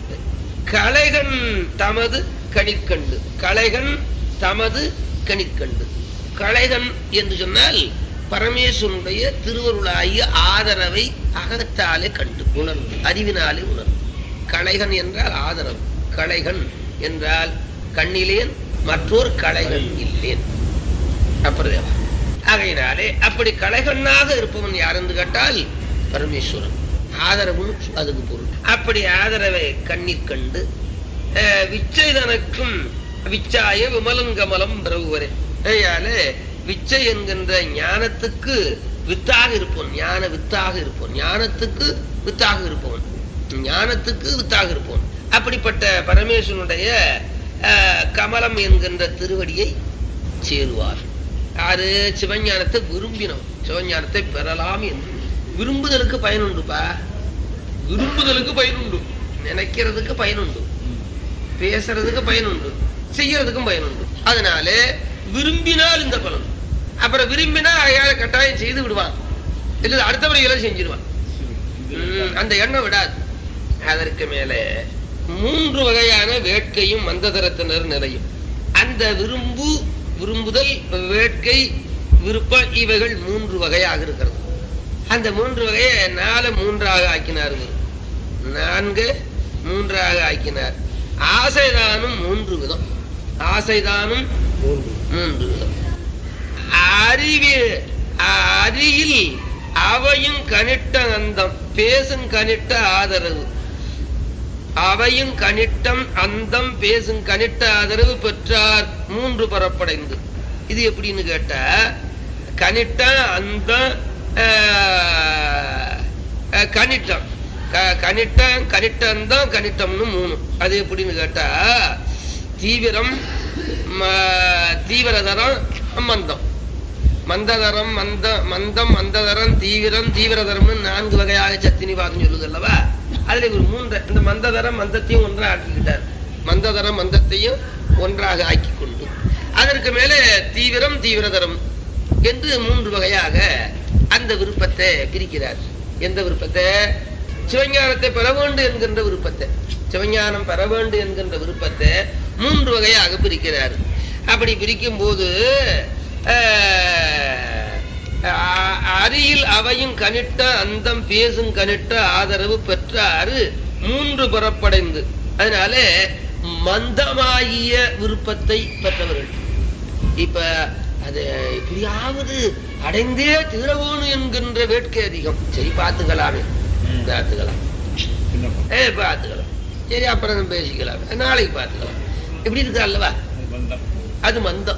கலைகன் தமது கணிக்கண்டு கலைகன் தமது கணிக்கண்டு கலைகன் என்று சொன்னால் பரமேஸ்வரனுடைய திருவருளாகிய ஆதரவை அகத்தாலே கண்டு உணர்வு அறிவினாலே உணர்வு கலைகன் என்றால் ஆதரவு கலைகன் என்றால் கண்ணிலேன் மற்றொரு கலைகன் இல்லேன் அப்புறம் ஆகையினாலே அப்படி கலைகண்ணாக இருப்பவன் யார் என்று கேட்டால் பரமேஸ்வரன் ஆதரவுன்னு அதுக்கு பொருள் அப்படி ஆதரவை கண்ணீர் கண்டு அஹ், விச்சைதனுக்கும் விச்சாய விமலங்கமலம் பிரபுவரே ஐயால விச்சை என்கின்ற ஞானத்துக்கு வித்தாக இருப்பவன் ஞான வித்தாக இருப்பவன் ஞானத்துக்கு வித்தாக இருப்பவன் ஞானத்துக்கு வித்தாக இருப்பவன் அப்படிப்பட்ட பரமேஸ்வரனுடைய அஹ், கமலம் என்கின்ற திருவடியை சேருவார் யாரு சிவஞானத்தை விரும்பினோம் சிவஞானத்தை பெறலாம் என்று விரும்புதலுக்கு பயனுண்டுப்பா விரும்புதலுக்கு பயனுண்டு நினைக்கிறதுக்கு பயனுண்டு பேசுறதுக்கு பயனுண்டு செய்யறதுக்கும் பயனுண்டு அதனால விரும்பினால் இந்த பலன் அப்புறம் விரும்பினா அயால கட்டாயம் செய்து விடுவான் இல்ல அடுத்த முறையில செஞ்சிருவான் ம், அந்த எண்ணம் விடாது அதற்கு மேலே மூன்று வகையான வேட்கையும் மந்ததரத்தினர் நிலையும் அந்த விரும்பு விரும்புதல் வேட்கை விருப்பம் இவைகள் மூன்று வகையாக இருக்கிறது அந்த மூன்று வகையை நாலு மூன்றாக ஆக்கினார் இவர் நான்கு மூன்றாக ஆக்கினார் ஆசைதானும் மூன்று விதம் ஆசைதானும் மூன்று விதம் அறிவி அருகில் அவையும் கனிட்ட அந்தம் பேசும் கனிட்ட ஆதரவு அவையும் கனிட்டம் அந்தம் பேசும் கனிட்ட ஆதரவு பெற்றார் மூன்று பரப்படைந்து இது எப்படின்னு கேட்டா கனிட்ட அந்த கனிட்டம் க- கனிட்டம் கனிட்டந்தம் கனிட்டம்னு மூணு அது எப்படின்னு கேட்டா தீவிரம் ம- தீவிரதரம் மந்தம் மந்ததரம் மந்த மந்தம் மந்ததரம் தீவிரம் தீவிரதரம்னு நான்கு வகையாக சத்தினி பாதம் சொல்லுது அல்லவா அதுல ஒரு மூன்று இந்த மந்ததரம் மந்தத்தையும் ஒன்றா ஆக்கிக்கிட்டார் மந்ததரம் மந்தத்தையும் ஒன்றாக ஆக்கி கொண்டு அதற்கு மேலே தீவிரம் தீவிரதரம் என்று மூன்று வகையாக அந்த விருப்பத்தை பிரிக்கிறார் எந்த விருப்பத்தை சிவஞானத்தை பெற வேண்டும் என்கின்ற விருப்பத்தை சிவஞானம் பெற வேண்டும் என்கின்ற விருப்பத்தை மூன்று வகையாக பிரிக்கிறார் அப்படி பிரிக்கும் போது அரியில் அவையும் கனிட்ட அந்தம் பேசும் கனிட்ட ஆதரவு பெற்றாறு மூன்று புறப்படைந்து அதனால மந்தமாகிய விருப்பத்தை பெற்றவர்கள் இப்ப அது இப்படியாவது அடைந்தே தீர வேணும் என்கின்ற வேட்கை அதிகம் சரி பார்த்துக்கலாமே பார்த்துக்கலாம் ஏ பார்த்துக்கலாம் சரி அப்புறம் பேசிக்கலாம் நாளைக்கு பார்த்துக்கலாம் இப்படி இருக்கா அல்லவா அது மந்தம்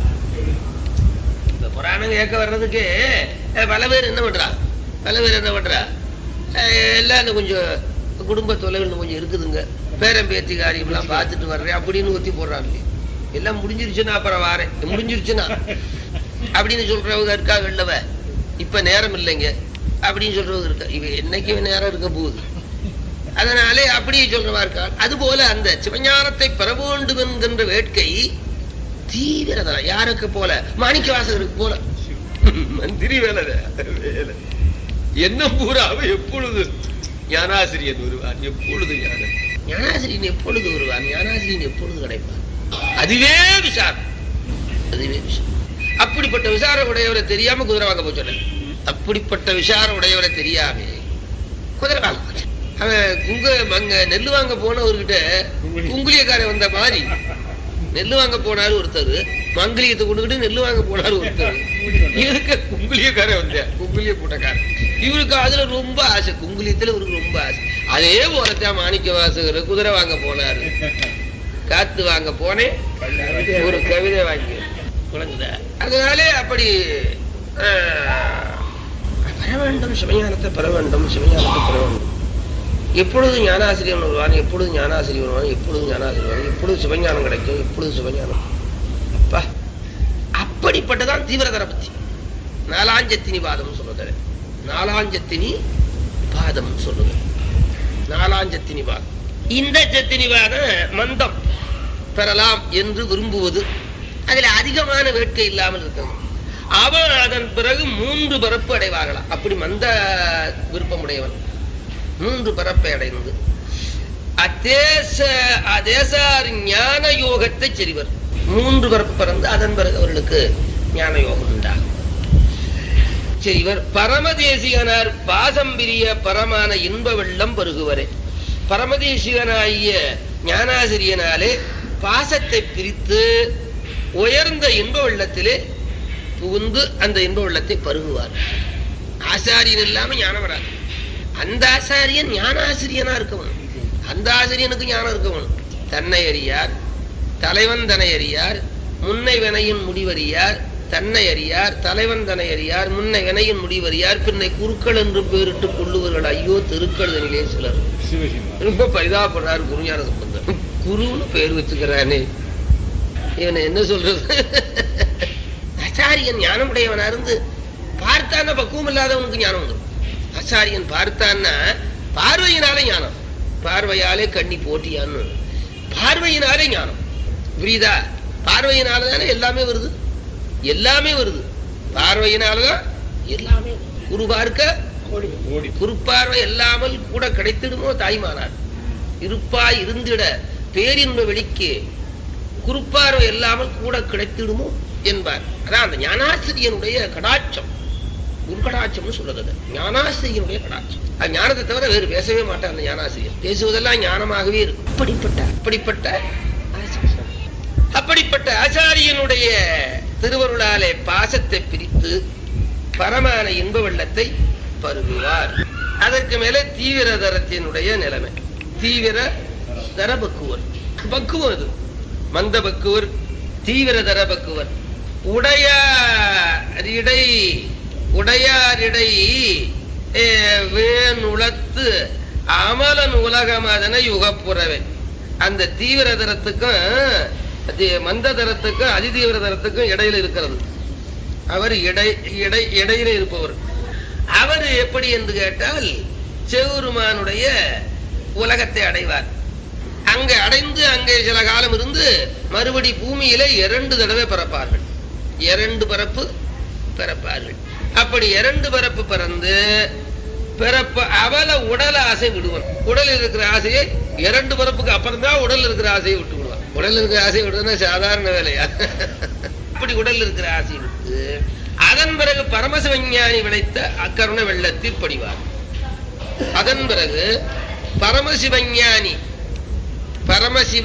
இப்ப புராணம் கேட்க வர்றதுக்கு பல பேர் என்ன பண்றா பல பேர் என்ன பண்றா எல்லாம் கொஞ்சம் குடும்ப தொலைவில் கொஞ்சம் இருக்குதுங்க பேரம் பேத்தி காரியம்லாம் பார்த்துட்டு வர்றேன் அப்படின்னு ஒத்தி போடுறாங்க எல்லாம் முடிஞ்சிருச்சுன்னா அப்புறம் வாரேன் முடிஞ்சிருச்சுன்னா அப்படின்னு சொல்றவங்க இருக்கா வெள்ளவ இப்ப நேரம் இல்லைங்க அப்படின்னு சொல்றவங்க இருக்கா இவ என்னைக்கு நேரம் இருக்க போகுது அதனாலே அப்படி சொல்றவா இருக்கா அது போல அந்த சிவஞானத்தை பெற வேண்டும் என்கின்ற வேட்கை தீவிரதா யாருக்கு போல மாணிக்க வாசகருக்கு போல மந்திரி வேலை வேலை என்ன பூராவை எப்பொழுது ஞானாசிரியன் வருவான் எப்பொழுது ஞான ஞானாசிரியன் எப்பொழுது வருவான் ஞானாசிரியன் எப்பொழுது கிடைப்பான் அதுவே விசாரம் அதுவே விசாரம் அப்படிப்பட்ட விசாரம் உடையவரை தெரியாம குதிரை வாங்க போச்சு அப்படிப்பட்ட விசாரம் உடையவரை தெரியாம குதிரை வாங்க போச்சு அவன் குங்க அங்க நெல் வாங்க போனவர்கிட்ட குங்குலியக்காரன் வந்த மாதிரி நெல் வாங்க போனாரு ஒருத்தர் மங்கிலியத்தை கொண்டுகிட்டு நெல் வாங்க போனாரு ஒருத்தர் இருக்க குங்குலியக்காரன் வந்த குங்குலிய கூட்டக்காரன் இவருக்கு அதுல ரொம்ப ஆசை குங்குலியத்துல இவருக்கு ரொம்ப ஆசை அதே போலத்தான் மாணிக்க வாசகர் குதிரை வாங்க போனாரு காத்து வாங்க போனேன் ஒரு கவிதை வாங்கி விளங்குதா அதனாலே அப்படி பெற வேண்டும் சிவஞானத்தை பெற வேண்டும் சிவஞானத்தை பெற வேண்டும் எப்பொழுது ஞானாசிரியர் வருவான் எப்பொழுது ஞானாசிரியர் வருவான் எப்பொழுது ஞானாசிரியர் வருவான் எப்பொழுது சிவஞானம் கிடைக்கும் எப்பொழுது சிவஞானம் அப்பா அப்படிப்பட்டதான் தீவிரதர பத்தி நாலாஞ்சத்தினி பாதம் சொல்றது நாலாஞ்சத்தினி பாதம் சொல்லுது நாலாஞ்சத்தினி பாதம் இந்த ஜத்தினி பாதம் மந்தம் பெறலாம் என்று விரும்புவது அதில் அதிகமான வேட்கை இல்லாமல் இருக்கிறது அவன் அதன் பிறகு மூன்று பரப்பு அடைவார்களாம் அப்படி மந்த விருப்பமுடையவன் மூன்று பரப்பை அடைந்து அதேச அதேசார் ஞான யோகத்தை செறிவர் மூன்று பரப்பு பிறந்து அதன் பிறகு அவர்களுக்கு ஞான யோகம் உண்டாகும் செறிவர் பரமதேசிகனார் பாசம் பிரிய பரமான இன்ப வெள்ளம் பருகுவரே பரமதேசிகனாகிய ஞானாசிரியனாலே பாசத்தை பிரித்து உயர்ந்த இன்ப வெள்ளத்திலே புகுந்து அந்த இன்ப வெள்ளத்தை பருகுவார் ஆசாரியன் இல்லாம ஞானம் வராது அந்த ஆசாரியன் ஞானாசிரியனா இருக்கவன் அந்த ஆசிரியனுக்கு ஞானம் இருக்கவன் தன்னை அறியார் தலைவன் தனை அறியார் முன்னை வினையின் முடிவறியார் தன்னை அறியார் தலைவன் தனை அறியார் முன்னை வினையின் முடிவறியார் பின்னை குருக்கள் என்று பேரிட்டு கொள்ளுவர்கள் ஐயோ திருக்கழுதனிலே சிலர் ரொம்ப பரிதாபப்படுறாரு குருஞான சம்பந்தம் குருன்னு பேர் வச்சுக்கிறானே இவனை என்ன சொல்றது ஆச்சாரியன் ஞானமுடையவனா இருந்து பார்த்தான பக்குவம் இல்லாதவனுக்கு ஞானம் வந்துடும் ஆச்சாரியன் பார்த்தான்னா பார்வையினாலே ஞானம் பார்வையாலே கண்ணி போட்டியான்னு பார்வையினாலே ஞானம் புரியுதா பார்வையினால தானே எல்லாமே வருது எல்லாமே வருது பார்வையினாலதான் எல்லாமே குரு பார்க்க குறுப்பார்வை இல்லாமல் கூட கிடைத்திடுமோ தாய்மானார் இருப்பாய் இருந்திட பேரின்ப வெளிக்கு குறுப்பார்வை இல்லாமல் கூட கிடைத்திடுமோ என்பார் அதான் அந்த ஞானாசிரியனுடைய கடாட்சம் குருகடாட்சம்னு சொல்றது ஞானாசிரியனுடைய கடாட்சம் அது ஞானத்தை தவிர வேறு பேசவே மாட்டார் அந்த ஞானாசிரியர் பேசுவதெல்லாம் ஞானமாகவே இருக்கும் அப்படிப்பட்ட அப்படிப்பட்ட அப்படிப்பட்ட ஆச்சாரியனுடைய திருவருளாலே பாசத்தை பிரித்து பரமான இன்ப வெள்ளத்தை பருகுவார் அதற்கு மேலே தீவிர தரத்தினுடைய நிலைமை தீவிர தர பக்குவர் பக்குவம் அது மந்த பக்குவர் தீவிர தர பக்குவர் உடையாரிடை உடையாரிடை வேணுளத்து அமலன் உலகம் அதனை யுகப்புறவே அந்த தீவிர தரத்துக்கும் மந்த தரத்துக்கும் அதிதீவிர தரத்துக்கும் இடையில இருக்கிறது அவர் இடை இடை இடையில இருப்பவர் அவர் எப்படி என்று கேட்டால் செவுருமானுடைய உலகத்தை அடைவார் அங்கே அடைந்து அங்கே சில காலம் இருந்து மறுபடி பூமியில இரண்டு தடவை பிறப்பார்கள் இரண்டு பிறப்பு பிறப்பார்கள் அப்படி இரண்டு பிறப்பு பிறந்து பிறப்பு அவல உடல் ஆசை விடுவன் உடல் இருக்கிற ஆசையை இரண்டு பிறப்புக்கு அப்புறம் தான் உடல் இருக்கிற ஆசையை விட்டு விடுவான் உடல் இருக்கிற ஆசையை விடுறதுனா சாதாரண வேலையா அப்படி உடல் இருக்கிற ஆசையை விட்டு அதன் பிறகு பரமசிவஞானி விளைத்த அக்கருண வெள்ளத்தில் படிவார் அதன் பிறகு பரமசிவஞானி பரமசிவ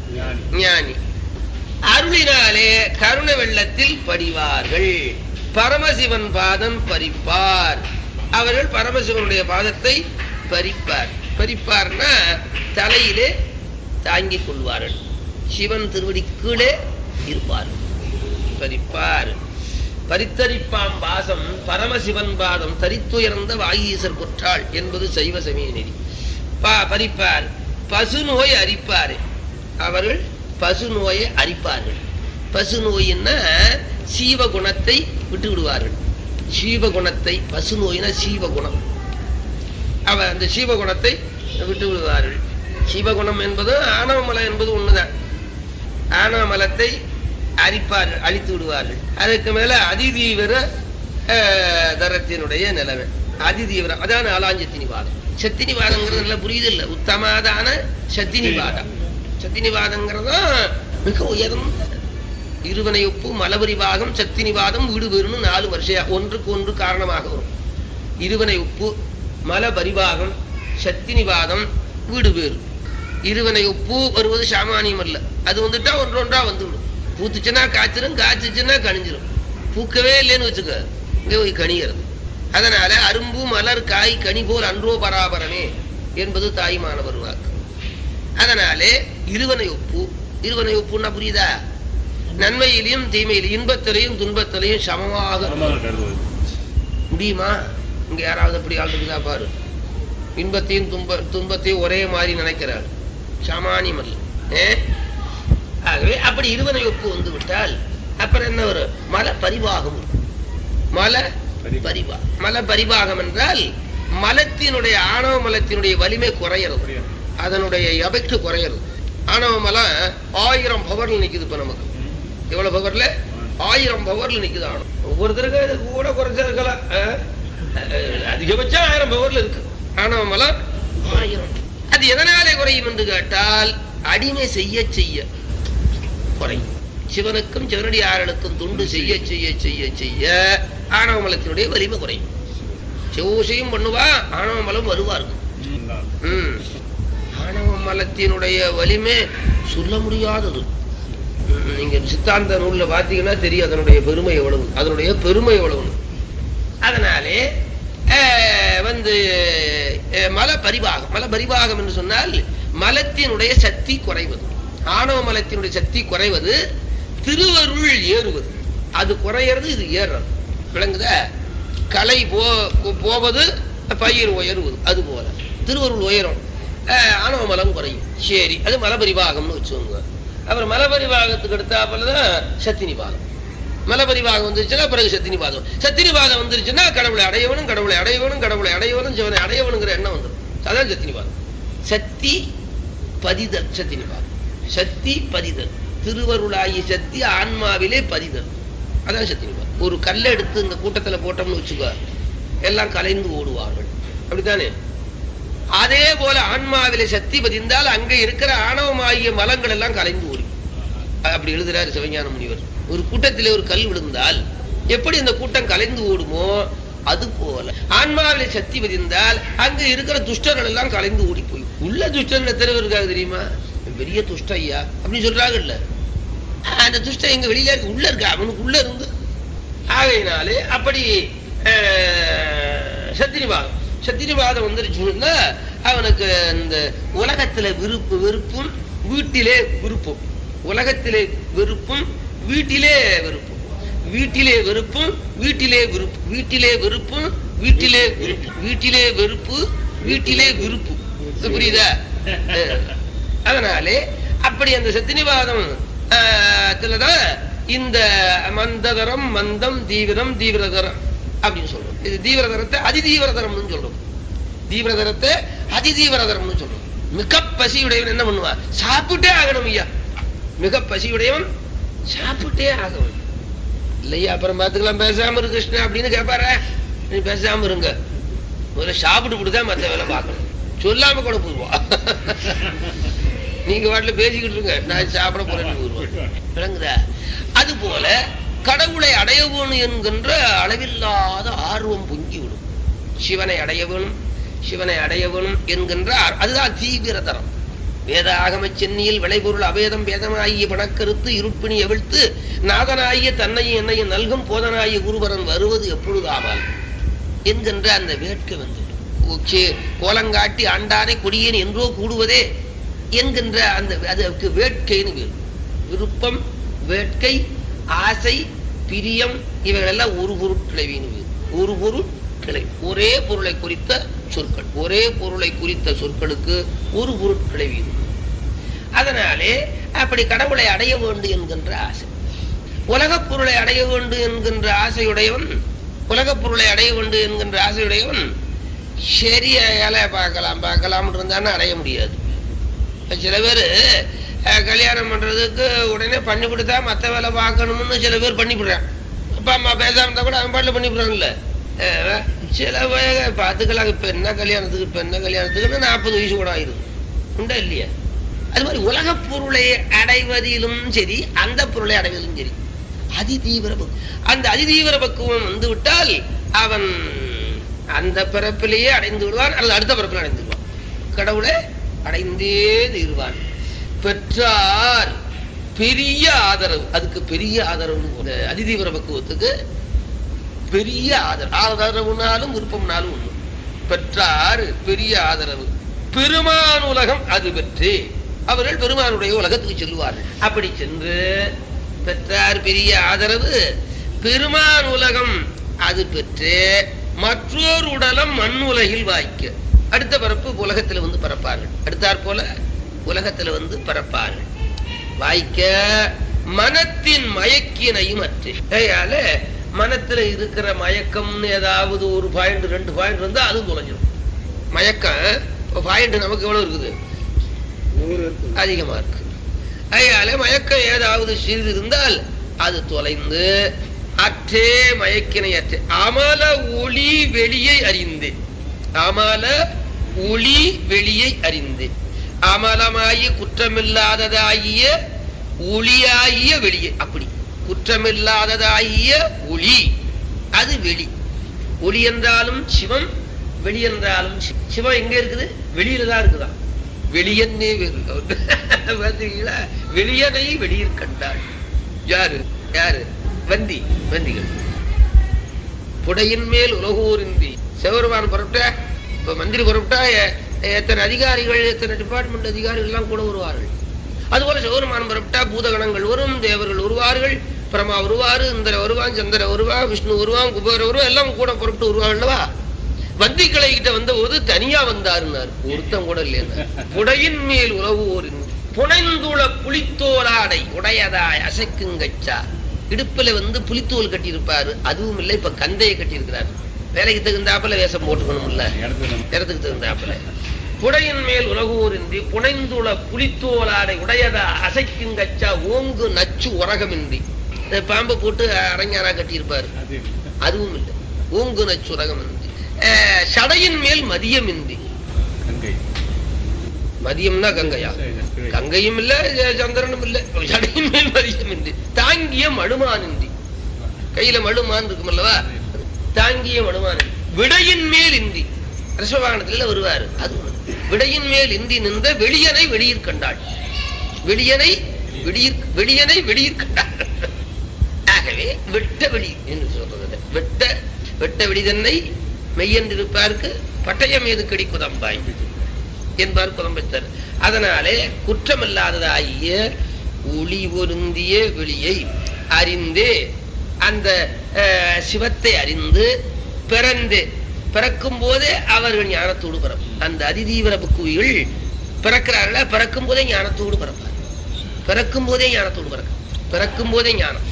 ஞானி அருளினாலே கருண வெள்ளத்தில் படிவார்கள் பரமசிவன் பாதம் பறிப்பார் அவர்கள் பரமசிவனுடைய பாதத்தை பறிப்பார் பறிப்பார்னா தலையிலே தாங்கிக் கொள்வார்கள் சிவன் திருவடி கீழே இருப்பார் பறிப்பார் பரித்தரிப்பாம் பாசம் பரமசிவன் பாதம் தரித்துயர்ந்த வாகீசர் குற்றாள் என்பது சைவ சமய நெறி பா பறிப்பார் பசு நோய் அரிப்பார் அவர்கள் பசு நோயை அரிப்பார்கள் பசு நோயின்னா சீவ குணத்தை விட்டு விடுவார்கள் சீவ குணத்தை பசு நோயினா சீவ குணம் அவர் அந்த சீவ குணத்தை விட்டு விடுவார்கள் சீவகுணம் என்பது ஆணவமலம் என்பது ஒண்ணுதான் ஆணவமலத்தை அரிப்பார்கள் அழித்து விடுவார்கள் அதுக்கு மேல அதிதீவிர அஹ், தரத்தினுடைய நிலைமை அதிதீவிரம் அதான் நாலாஞ்சத்தினிவாதம் சத்தினிவாதங்கிறது நல்லா புரியுது இல்ல உத்தமாதான சத்தினிவாதம் சத்தினிவாதங்கிறதும் மிக உயர்ந்த இருவனை ஒப்பு மலபரிவாகம் சத்தினிவாதம் வீடு பெறுன்னு நாலு வருஷம் ஒன்றுக்கு ஒன்று காரணமாக வரும் இருவனை உப்பு மல பரிவாகம் சத்தினிவாதம் வீடு பேரு இருவனை உப்பு வருவது சாமானியம் அல்ல அது வந்துட்டா ஒன்றொன்றா வந்துவிடும் பூத்துச்சுன்னா காய்ச்சிரும் காய்ச்சிச்சுன்னா கணிஞ்சிரும் பூக்கவே இல்லைன்னு வச்சுக்க இங்க போய் கணிகிறது அதனால அரும்பு மலர் காய் கனி போல் அன்றோ பராபரமே என்பது தாய்மானவர் வாக்கு அதனாலே இருவனை ஒப்பு இருவனை ஒப்புன்னா புரியுதா நன்மையிலையும் தீமையிலையும் இன்பத்திலையும் துன்பத்திலையும் சமமாக முடியுமா இங்க யாராவது அப்படி ஆள் இருக்குதா பாரு இன்பத்தையும் துன்ப துன்பத்தையும் ஒரே மாதிரி நினைக்கிறாள் சாமானியம் அல்ல ஏ? ஆகவே அப்படி இருவனை ஒப்பு வந்து விட்டால் அப்புறம் என்ன வரும் மல பரிவாகம் வரும். மல பரிவா மல பரிவாகம் என்றால் மலத்தினுடைய ஆணவ மலத்தினுடைய வலிமை குறையிறது அதனுடைய எபெக்ட் குறையிறது ஆணவ மலம் ஆயிரம் பவர்ல நிக்குது இப்ப நமக்கு எவ்வளவு பவர்ல ஆயிரம் பவர்ல நிக்குது ஆணவம் ஒவ்வொருத்தருக்கு அது கூட குறைச்சா இருக்கலாம் அஹ், அஹ், அதிகபட்சம் ஆயிரம் பவர்ல இருக்கு ஆணவ மலம் ஆயிரம் அது எதனாலே குறையும் என்று கேட்டால் அடிமை செய்ய செய்ய குறையும் சிவனுக்கும் சிவனடியார்களுக்கும் தொண்டு செய்ய செய்ய செய்ய செய்ய ஆணவ மலத்தினுடைய வலிமை குறையும் சிவசையும் பண்ணுவா ஆணவ மலம் வருவா இருக்கும் ம். ஆணவ மலத்தினுடைய வலிமை சொல்ல முடியாதது ம், நீங்க சித்தாந்த நூல்ல பாத்தீங்கன்னா தெரியும் அதனுடைய பெருமை எவ்வளவு அதனுடைய பெருமை எவ்வளவு அதனாலே அஹ், வந்து அஹ், மல பரிபாகம் மல பரிபாகம் என்று சொன்னால் மலத்தினுடைய சக்தி குறைவது ஆணவ மலத்தினுடைய சக்தி குறைவது திருவருள் ஏறுவது அது குறையிறது இது ஏறுறது விளங்குதா கலை போ போவது பயிர் உயருவது அது போல திருவருள் உயரும் அஹ், ஆணவ மலம் குறையும் சரி அது மலபரிபாகம்னு வச்சுக்கோங்க அப்புறம் மலபரிபாகத்துக்கு அடுத்தாப்புல தான் சத்தினிபாதம் மலபரிபாகம் வந்துருச்சுன்னா பிறகு சத்தினிபாதம் சத்தினிபாதம் வந்துருச்சுன்னா கடவுளை அடையவனும் கடவுளை அடையவனும் கடவுளை அடையவனும் சிவனை அடையவனுங்கிற எண்ணம் வந்துடும் அதான் சத்தினிபாதம் சக்தி பதிதல் சத்தினிபாதம் சக்தி பதிதல் திருவருளாகி சக்தி ஆன்மாவிலே பதிதல் அதான் சத்தினிபாதம் ஒரு கல்லை எடுத்து இந்த கூட்டத்துல போட்டோம்னு வச்சுக்கோ எல்லாம் கலைந்து ஓடுவார்கள் அப்படித்தானே அதே போல ஆன்மாவிலே சக்தி பதிந்தால் அங்கே இருக்கிற ஆணவமாகிய மலங்கள் எல்லாம் கலைந்து ஓடி அப்படி எழுதுறாரு சிவஞான முனிவர் ஒரு கூட்டத்திலே ஒரு கல் விழுந்தால் எப்படி இந்த கூட்டம் கலைந்து ஓடுமோ அது போல ஆன்மாவிலே சக்தி பதிந்தால் அங்க இருக்கிற துஷ்டர்கள் எல்லாம் கலைந்து ஓடி போய் உள்ள துஷ்டன் எத்தனை பேர் இருக்காங்க தெரியுமா இவன் பெரிய துஷ்ட ஐயா அப்படின்னு சொல்றாங்கல்ல அந்த துஷ்டம் எங்க வெளியில இருக்கு உள்ள இருக்கா அவனுக்கு உள்ள இருந்து ஆகையினாலே அப்படி அஹ், சத்திரிவாதம் சத்திரிவாதம் வந்துருச்சுன்னா அவனுக்கு இந்த உலகத்துல விருப்பு வெறுப்பும் வீட்டிலே விருப்பம் உலகத்திலே வெறுப்பும் வீட்டிலே வெறுப்பும் வீட்டிலே வெறுப்பும் வீட்டிலே விருப்பு வீட்டிலே வெறுப்பும் வீட்டிலே விருப்பு வீட்டிலே வெறுப்பு வீட்டிலே விருப்பு இது புரியுதா அஹ். அதனாலே அப்படி அந்த சத்தினிவாதம் தான் இந்த மந்ததரம் மந்தம் தீவிரம் தீவிரதரம் அப்படின்னு சொல்றோம் இது தீவிரதரத்தை அதிதீவிரதரம்னு சொல்றோம் தீவிரதரத்தை அதிதீவிரதரம்னு சொல்றோம் மிக பசியுடையவன் என்ன பண்ணுவான் சாப்பிட்டே ஆகணும் ஐயா மிக பசியுடையவன் சாப்பிட்டே ஆகணும் இல்லையா அப்புறம் பாத்துக்கலாம் பேசாம இரு கிருஷ்ணா அப்படின்னு கேட்பாரா நீ பேசாம இருங்க முதல்ல சாப்பிட்டு விட்டுதான் மத்த வேலை பார்க்கணும் சொல்லாம கூட போடுவா நீங்க வாட்டில் பேசிக்கிட்டு இருங்க நான் சாப்பிட போறேன்னு போடுவேன் விளங்குதா அது போல கடவுளை அடைய வேணும் என்கின்ற அளவில்லாத ஆர்வம் பொங்கி விடும் சிவனை அடைய வேணும் சிவனை அடைய வேணும் என்கின்ற ஆர்- அதுதான் தீவிரதரம் வேதாகம சென்னியில் விளைபொருள் அபேதம் வேதமாகிய பணக்கருத்து இருப்பினி எவிழ்த்து நாதனாகிய தன்னையும் என்னையும் நல்கும் போதனாகிய குருவரன் வருவது எப்பொழுதாமல் என்கின்ற அந்த வேட்கை வந்துவிடும் உச்சி- கோலங்காட்டி ஆண்டானை கொடியேன் என்றோ கூடுவதே என்கின்ற அந்த அதற்கு வேட்கைன்னு பேர் விருப்பம் வேட்கை ஆசை பிரியம் இவைகளெல்லாம் ஒரு பொருட்கிழவின்னு பேர் ஒரு பொருட்கிளை ஒரே பொருளை குறித்த சொற்கள் ஒரே பொருளை குறித்த சொற்களுக்கு ஒரு பொருட்கிழவி அதனாலே அப்படி கடவுளை அடைய வேண்டும் என்கின்ற ஆசை உலகப் பொருளை அடைய வேண்டும் என்கின்ற ஆசையுடையவன் உலகப் பொருளை அடைய வேண்டும் என்கின்ற ஆசையுடையவன் சரிய வேலையை பார்க்கலாம் பார்க்கலாம் இருந்தான்னு அடைய முடியாது இப்ப சில பேர் கல்யாணம் பண்றதுக்கு உடனே பண்ணி கொடுத்தா மத்த வேலை பார்க்கணும்னு சில பேர் பண்ணிவிடுறான் அப்பா அம்மா பேசாம இருந்தா கூட அவன் பாட்டில் பண்ணிவிடுறான்ல அஹ் சில பேர் பார்த்துக்கலாம் இப்ப என்ன கல்யாணத்துக்கு இப்ப என்ன கல்யாணத்துக்குன்னு நாற்பது வயசு கூட ஆயிரும் உண்டா இல்லையா அது மாதிரி உலகப் பொருளை அடைவதிலும் சரி அந்த பொருளை அடைவதிலும் சரி அதிதீவிர பக்கு- அந்த அதிதீவிர பக்குவம் வந்து விட்டால் அவன் அந்த பிறப்பிலேயே அடைந்து விடுவான் அல்லது அடுத்த பிறப்பில் அடைந்து விடுவான் கடவுளை அடைந்தே தீர்வான் பெற்றார் பெரிய ஆதரவு அதுக்கு பெரிய ஆதரவு இந்த அதிதீவிர பக்குவத்துக்கு பெரிய ஆதரவு ஆதரவுனாலும் விருப்பம்னாலும் ஒண்ணு பெற்றார் பெரிய ஆதரவு பெருமான் உலகம் அது பெற்று அவர்கள் பெருமானுடைய உலகத்துக்கு செல்வார்கள் அப்படி சென்று பெற்றார் பெரிய ஆதரவு பெருமான் உலகம் அது பெற்று மற்றொரு உடலம் மண் உலகில் வாய்க்க அடுத்த பரப்பு உலகத்தில் வந்து பரப்பார்கள் அடுத்தாற் போல உலகத்தில் வந்து பரப்பார்கள் வாய்க்க மனத்தின் மயக்கினையும் அற்று அதனால மனத்துல இருக்கிற மயக்கம்னு ஏதாவது ஒரு பாயிண்ட் ரெண்டு பாயிண்ட் இருந்தா அதுவும் தொலைஞ்சிடும் மயக்கம் பாயிண்ட் நமக்கு எவ்வளவு இருக்குது அதிகமா இருக்கு அதனால மயக்கம் ஏதாவது சிறிது இருந்தால் அது தொலைந்து அற்றே மயக்கினை அற்றே அமல ஒளி வெளியை அறிந்து அமல ஒளி வெளியை அறிந்து அமலமாகி குற்றமில்லாததாகிய ஒளியாகிய வெளியே அப்படி குற்றமில்லாததாகிய ஒளி அது வெளி ஒளி என்றாலும் சிவம் வெளி என்றாலும் சி- சிவம் எங்க இருக்குது வெளியில தான் இருக்குதான் வெளியன்னே வேறு பார்த்தீங்களா வெளியனை வெளியில் கண்டாள் யாரு யாரு வந்தி வந்திகள் புடையின் மேல் உலகோரின்றி சிவருமான் புறப்பட்டா இப்ப மந்திரி புறப்பட்டா எ- எத்தனை அதிகாரிகள் எத்தனை டிபார்ட்மெண்ட் அதிகாரிகள் எல்லாம் கூட வருவார்கள் அதுபோல சிவருமான் புறப்பட்டா பூதகணங்கள் வரும் தேவர்கள் வருவார்கள் பிரமா வருவாரு இந்திர வருவான் சந்திர வருவான் விஷ்ணு வருவான் குபேர வருவான் எல்லாம் கூட புறப்பட்டு வருவார்கள் அல்லவா வந்திகளை கிட்ட வந்த போது தனியா வந்தாருன்னார் ஒருத்தன் கூட இல்லையா புடையின் மேல் உறவு ஓரின் புனைந்துள புலித்தோலாடை உடையதாய் அசைக்குங்கச்சா இடுப்புல வந்து புலித்தோல் கட்டியிருப்பாரு அதுவும் இல்லை இப்ப கந்தையை கட்டியிருக்கிறார் வேலைக்கு தகுந்தாப்புல வேஷம் போட்டுக்கணும்ல இடத்துக்கு தகுந்தாப்புல புடையின் மேல் உலகூரின்றி புனைந்துள புலித்தோலாடை உடையதா அசைக்குங்கச்சா ஓங்கு நச்சு உரகமின்றி இந்த பாம்பை போட்டு அரஞ்சாரா கட்டியிருப்பாரு அதுவும் இல்லை ஓங்கு நச்சு உரகமின்றி அஹ், சடையின் மேல் மதியமின்றி மதியம்னா கங்கையா கங்கையும் இல்ல ஜ- சந்திரனும் இல்ல சடையின் மேல் மதியம் இன்றி தாங்கிய மழுமான் இன்றி கையில மழுமான் இருக்கும் அல்லவா தாங்கிய மழுமான் இன்றி. விடையின் மேல் இன்றி ரிஷவாகனத்துல வருவாரு அது ஒண்ணு. விடையின் மேல் இந்தி நின்ற வெளியனை வெளியிற் கண்டாள் வெளியனை வெளியிற் வெளியனை வெளியிற் கண்டாள் ஆகவே வெட்ட வெளி என்று சொல்றது வெட்ட வெட்ட வெளிதன்னை மெய்யென்றிருப்பார்க்கு பட்டயம் ஏது கடிக்குதம்பாய் என்பார் புலம்பெற்றார் அதனாலே குற்றமில்லாததாகிய ஒளி பொருந்திய வெளியை அறிந்து அந்த அஹ், சிவத்தை அறிந்து பிறந்து பிறக்கும் போதே அவர்கள் ஞானத்தோடு பிறப்பார் அந்த அதிதீவிர புக்குவிகள் பிறக்கிறார்கள் பிறக்கும் போதே ஞானத்தோடு பிறப்பார் பிறக்கும் போதே ஞானத்தோடு பிறக்க பிறக்கும் போதே ஞானம்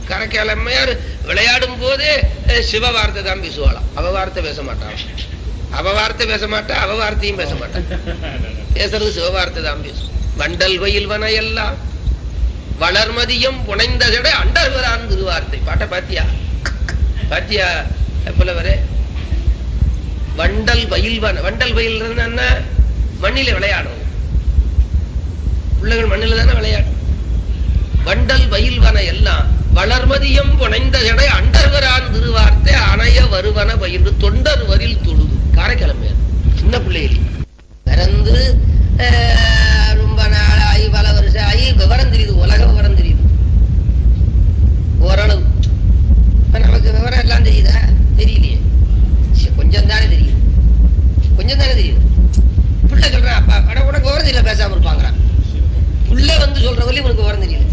கரக்கிழமையார் விளையாடும் போதே அஹ், சிவ வார்த்தை தான் பேசுவாளாம் அவ வார்த்தை பேச மாட்டாள் அவ வார்த்தை பேச மாட்டா அவ வார்த்தையும் பேச மாட்டா பேசுறது சிவவார்த்தை தான் பேசும் வண்டல் வயல்வன எல்லாம் வளர்மதியம் புனைந்த ஜட அண்டர்வரான் திருவார்த்தை பாட்ட பாத்தியா பாத்தியா புலவரே வண்டல் வயல்வன வண்டல் வயல் என்ன மண்ணில விளையாடும் பிள்ளைகள் மண்ணில தானே விளையாடும் வண்டல் வயல்வன எல்லாம் வளர்மதியம் புனைந்த ஜடை அண்டர்வரான் திருவார்த்தை அணைய வருவன பயிர்ந்து தொண்டர் வரில் தொழுது காரைக்கிழமை சின்ன பிள்ளைகள் பிறந்து அஹ், ரொம்ப நாளாகி பல வருஷம் ஆகி விவரம் தெரியுது உலக விவரம் தெரியுது ஓரளவு இப்ப நமக்கு விவரம் எல்லாம் தெரியுதா தெரியலையே சரி, கொஞ்சம் தானே தெரியுது கொஞ்சம் தானே தெரியுது பிள்ளை சொல்றான் அப்பா அட, உனக்கு விவரம் தெரியல பேசாம இருப்பாங்கிறான் புள்ள வந்து சொல்ற வரையும் உனக்கு விவரம் தெரியல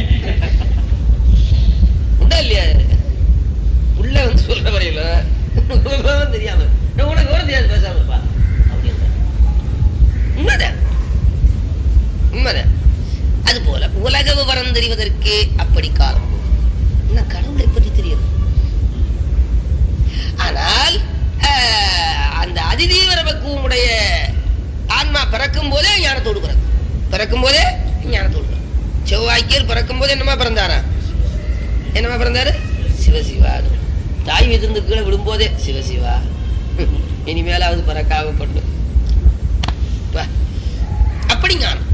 உண்டா இல்லையா புள்ள வந்து சொல்ற வரையில உனக்கு விவரம் தெரியாம "நான் உனக்கு விவரம் தெரியாது பேசாம இருப்பா அப்படின்னு உண்மைதான் உண்மைதான் அது போல உலக விவரம் தெரிவதற்கு அப்படி காலம் போகும். இன்னும் கடவுளை பற்றி தெரியும் ஆனால் ஆஹ், அந்த அதிதீவிர பக்குவமுடைய ஆன்மா பிறக்கும் போதே ஞானத்தோடு பிறக்கும் பிறக்கும் போதே ஞானத்தோடு பிறக்கும் செவ்வாய்க்கியர் பிறக்கும் போது என்னமா பிறந்தாரா என்னமா பிறந்தாரு சிவசிவா தாய் வீட்டிலிருந்து கீழே விடும்போதே சிவசிவா இனிமேலாவது பிறக்காம பண்ணு பா. அப்படி ஞானம்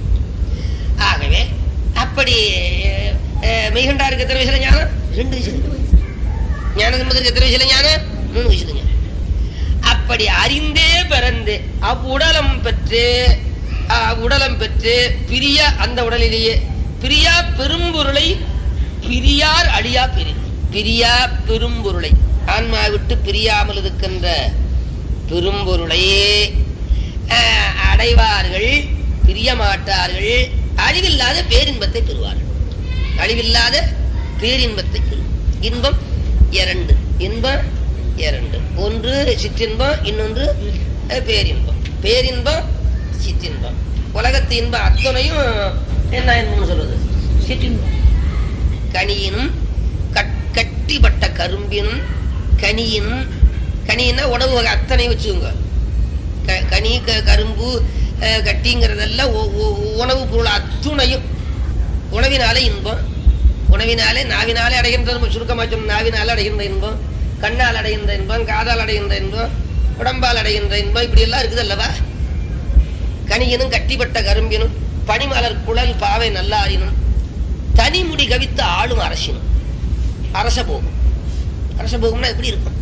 ஆகவே அப்படி அஹ், மெய்கண்டாருக்கு எத்தனை வயசுல ஞானம் ரெண்டு வயசுல ஞான சம்பந்தருக்கு எத்தனை வயசுல ஞானம் மூணு வயசுல ஞானம் அப்படி அறிந்தே பிறந்து அவ்வுடலம் பெற்று அவ்வுடலம் பெற்று பிரிய அந்த உடலிலேயே பிரியா பெரும்பொருளை பிரியார் அழியா பெரிய பிரியா பெரும்பொருளை ஆன்மா விட்டு பிரியாமல் இருக்கின்ற பெரும்பொருளையே ஆஹ், அடைவார்கள் பிரிய மாட்டார்கள் அழிவில்லாத பேரின்பத்தை பெறுவார்கள் அழிவில்லாத பேரின்பத்தை பெறும் இன்பம் இரண்டு இன்பம் இரண்டு ஒன்று சிற்றின்பம் இன்னொன்று அஹ், பேரின்பம் பேரின்பம் சிற்றின்பம் உலகத்து இன்பம் அத்தனையும் என்ன இன்பம்னு சொல்றது சிற்றின்பம் கனியினும் கட்- கட்டிப்பட்ட கரும்பினும் கனியினும் கனின்னா உணவு வகை அத்தனை வச்சுக்கோங்க க- கனி க- கரும்பு அஹ், கட்டிங்கிறதெல்லாம் ஒ- ஒ- உணவு பொருள் அத்துணையும் உணவினாலே இன்பம் உணவினாலே நாவினாலே அடைகின்ற இன்பம் சுருக்கமாக சொன்ன நாவினாலே அடைகின்ற இன்பம் கண்ணால் அடைகின்ற இன்பம் காதால் அடைகின்ற இன்பம் உடம்பால் அடைகின்ற இன்பம் இப்படி எல்லாம் இருக்குது அல்லவா கனியினும் கட்டிப்பட்ட கரும்பினும் பனிமலர் குழல் பாவை நல்லாரினும் தனிமுடி கவித்த ஆளும் அரசினும் அரச போகும் அரச போகும்னா எப்படி இருக்கும்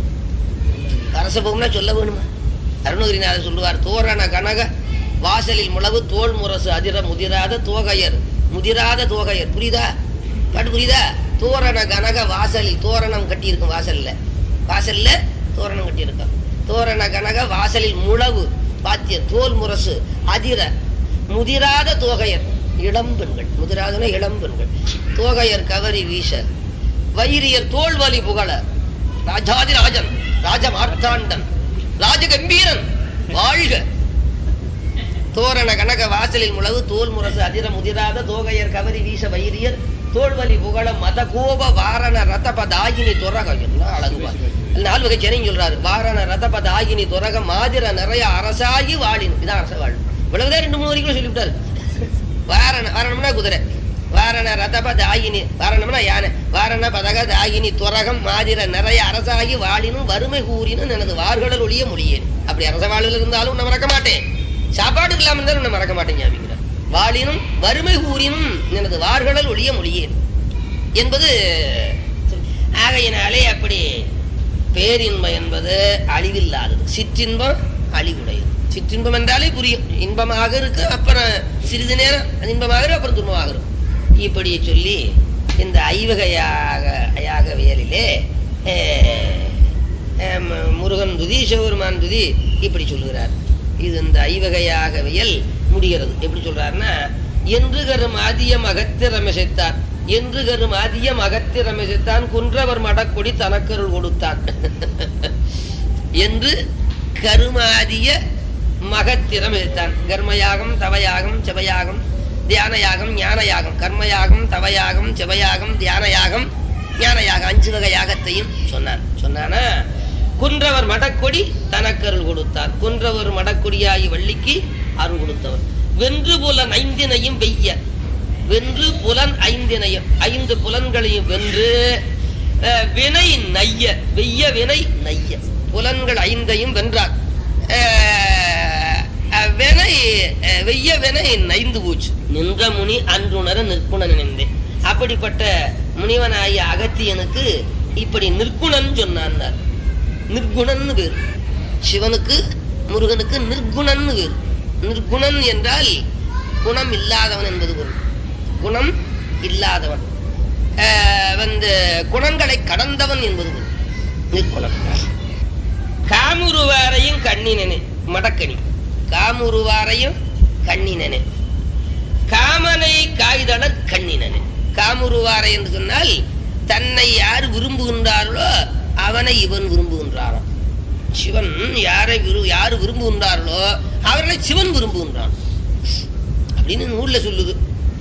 அரச போகும்னா சொல்ல வேணுமா அருணகிரிநாதர் சொல்லுவார் தோரண கனக வாசலில் முளவு தோல் முரசு அதிர முதிராத தோகையர் முதிராத தோகையர் புரியுதா பாட்டு புரியுதா தோரண கனக வாசலில் தோரணம் கட்டியிருக்கும் வாசல்ல வாசல்ல தோரணம் கட்டியிருக்கும் தோரண கனக வாசலில் முழவு பாத்திய தோல் முரசு அதிர முதிராத தோகையர் இளம் பெண்கள் முதிராதன இளம் பெண்கள் தோகையர் கவரி வீச வைரியர் தோல்வலி புகழ ராஜாதிராஜன் ராஜ மார்த்தாண்டன் ராஜகம்பீரன் வாழ்க தோரண கனக வாசலில் முழவு தோல் முரசு அதிர முதிராத தோகையர் கவரி வீச வைரியர் தோல்வலி புகழ மத கோப வாரண ரதப தாயினி துரக என்ன அழகுவா நாலு வகை சென்னை சொல்றாரு வாரண ரதப தாயினி துரக மாதிர நிறைய அரசாகி வாழின் இதான் அரச வாழ் இவ்வளவுதான் ரெண்டு மூணு வரைக்கும் சொல்லிவிட்டாரு வாரண வாரணம்னா குதிரை வாரண ரதப தாயினி வாரணம்னா யானை வாரண பதக தாயினி துரகம் மாதிர நிறைய அரசாகி வாழினும் வறுமை கூறினும் எனது வார்கடல் ஒழிய மொழியேன் அப்படி அரச வாழ்வில் இருந்தாலும் உன்னை மறக்க மாட்டேன் சாப்பாடு இல்லாம இருந்தாலும் உன்னை மறக்க மாட்டேன் ஞாபகம் வாழினும் வறுமை கூறினும் எனது வார்கடல் ஒழிய மொழியேன் என்பது ஆகையினாலே அப்படி பேரின்பம் என்பது அழிவில்லாதது சிற்றின்பம் அழிவுடையது சிற்றின்பம் என்றாலே புரியும் இன்பமாக இருக்கு அப்புறம் சிறிது நேரம் அது இன்பமாக இருக்கு அப்புறம் துன்பமாக இருக்கும் இப்படி சொல்லி இந்த ஐவகையாக யாகவியலிலே அஹ், அஹ், மு- முருகன் துதி சிவபெருமான் துதி இப்படி சொல்லுகிறார் இது இந்த ஐவகையாகவியல் முடிகிறது எப்படி சொல்றாருன்னா என்று கரும் ஆதியம் அகத்திரமிசைத்தார் என்று கரும் ஆதியம் அகத்திரமிசைத்தான் குன்றவர் மடக்கொடி தனக்கருள் கொடுத்தான் என்று கருமாதிய மகத்திரம் எடுத்தான் கர்மயாகம் தவயாகம் செவயாகம் தியானயாகம் ஞானயாகம் கர்மயாகம் தவயாகம் செவயாகம் தியானயாகம் ஞானயாகம் அஞ்சு வகை யாகத்தையும் சொன்னான் சொன்னானா குன்றவர் மடக்கொடி தனக்கருள் கொடுத்தார் குன்றவர் மடக்கொடியாகி வள்ளிக்கு அருள் கொடுத்தவர் வென்று புலன் ஐந்தினையும் வெய்ய வென்று புலன் ஐந்தினையும் ஐந்து புலன்களையும் வென்று அஹ், வினை நைய வெய்ய வினை நைய புலன்கள் ஐந்தையும் வென்றார் அஹ், அஹ், வினை அஹ், வெய்ய வினை நைந்து போச்சு நின்ற முனி அன்றுணர நிற்குண நினைந்தேன் அப்படிப்பட்ட முனிவனாகிய அகத்தியனுக்கு இப்படி நிற்குணன் சொன்னான் நிர்குணன்னு பேர் சிவனுக்கு முருகனுக்கு நிர்குணன்னு பேர் நிர்குணன் என்றால் குணம் இல்லாதவன் என்பது பொருள் குணம் இல்லாதவன் ஆஹ் வந்து குணங்களை கடந்தவன் என்பது பொருள் நிர்குணம் காமுருவாரையும் கண்ணினனே மடக்கணி காமுருவாரையும் கண்ணினனே காமனை காய்தளர் கண்ணினனே காமுருவாரை என்று சொன்னால் தன்னை யார் விரும்புகின்றார்களோ அவனை இவன் விரும்புகின்றாராம் சிவன் யாரை விரு யாரு விரும்புகின்றார்களோ அவர்களை சிவன் விரும்புகின்றான் அப்படின்னு நூல்ல சொல்லுது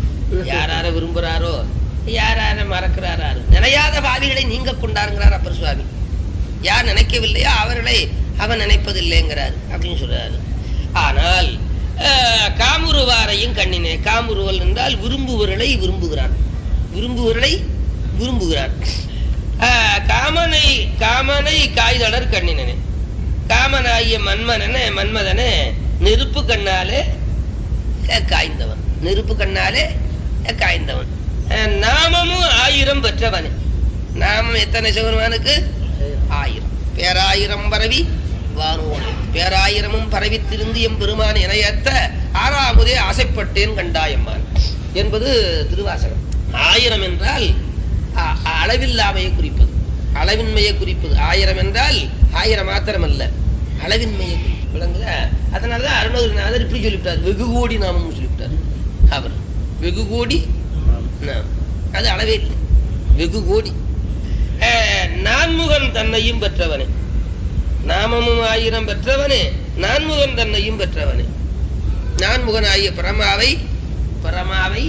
யார் யார விரும்புறாரோ யார் யார மறக்கிறாராரு நினையாத பாவிகளை நீங்க கொண்டாருங்கிறார் அப்பர் சுவாமி யார் நினைக்கவில்லையோ அவர்களை அவன் நினைப்பதில்லைங்கிறார் அப்படின்னு சொல்றாரு ஆனால் அஹ், காமுருவாரையும் கண்ணினே காமுருவல் என்றால் விரும்புவர்களை விரும்புகிறார் விரும்புவர்களை விரும்புகிறார் அஹ், காமனை காமனை காய்தளர் கண்ணினனே காமனாகிய மன்மனனே மன்மதனே நெருப்பு கண்ணாலே அஹ், காய்ந்தவன் நெருப்பு கண்ணாலே அஹ், காய்ந்தவன் அஹ், நாமமும் ஆயிரம் பெற்றவனே நாமம் எத்தனை சிவருமானுக்கு ஆயிரம் பேராயிரம் பரவி வானோடு பேராயிரமும் பரவி திருந்து எம் பெருமான் இணையத்த ஆறாமுதே ஆசைப்பட்டேன் கண்டாயம்மான் என்பது திருவாசகம் ஆயிரம் என்றால் அ- அ- அளவில்லாமையை குறிப்பது அளவின்மையை குறிப்பது ஆயிரம் என்றால் ஆயிரம் மாத்திரம் அல்ல அளவின்மையை குறிப்பது. விளங்குதா அதனாலதான் அருணகிரிநாதர் இப்படி சொல்லிவிட்டார் வெகு கோடி நாமம் சொல்லிவிட்டார் அவர் வெகு கோடி நாமம். அது அளவே இல்லை வெகு கோடி அஹ், நான்முகன் தன்னையும் பெற்றவனே நாமமும் ஆயிரம் பெற்றவனே நான்முகன் தன்னையும் பெற்றவனே நான்முகன் ஆகிய பரமாவை பரமாவை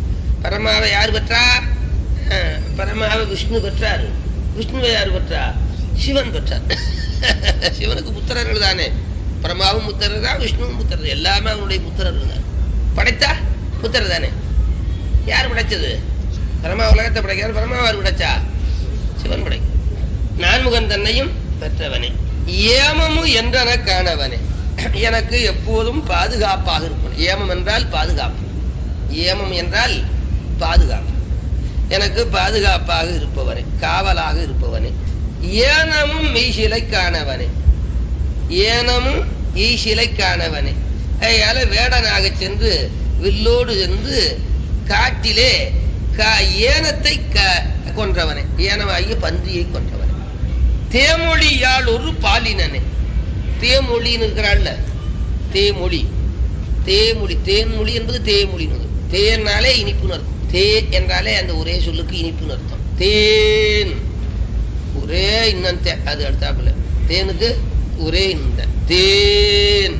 பரமாவை யார் பெற்றா அஹ், பரமாவை விஷ்ணு பெற்றார் விஷ்ணுவை யார் பெற்றா சிவன் பெற்றார் சிவனுக்கு புத்திரர்கள் தானே பரமாவும் புத்திரர் தான் விஷ்ணுவும் புத்திரர் எல்லாமே அவனுடைய புத்திரர்கள் தான் படைத்தா புத்திரர் தானே யார் படைச்சது பரமா உலகத்தை படைக்கிறார் பரமா யார் படைச்சா சிவன் படை நான்முகன் தன்னையும் பெற்றவனே ஏமமு என்றன காணவனே எனக்கு எப்போதும் பாதுகாப்பாக இருப்பவன் ஏமம் என்றால் பாதுகாப்பு ஏமம் என்றால் பாதுகாப்பு எனக்கு பாதுகாப்பாக இருப்பவனே காவலாக இருப்பவனே ஏனமும் மெய்சிலை காணவனே ஏனமும் ஈசிலை காணவனே அதனால வேடனாக சென்று வில்லோடு சென்று காட்டிலே கா- ஏனத்தை க- கொன்றவனே ஏனமாகிய பன்றியை கொன்றவனே தேமொழியால் ஒரு பாலினனே தேமொழின்னு இருக்கிறாள்ல தேமொழி தேமொழி தேன்மொழி என்பது தேமொழி தேன்னாலே இனிப்புன்னு அர்த்தம் தே என்றாலே அந்த ஒரே சொல்லுக்கு இனிப்புன்னு அர்த்தம் தேன் ஒரே இன்னம் தே அது அடுத்தாப்புல தேனுக்கு ஒரே இந்த தேன்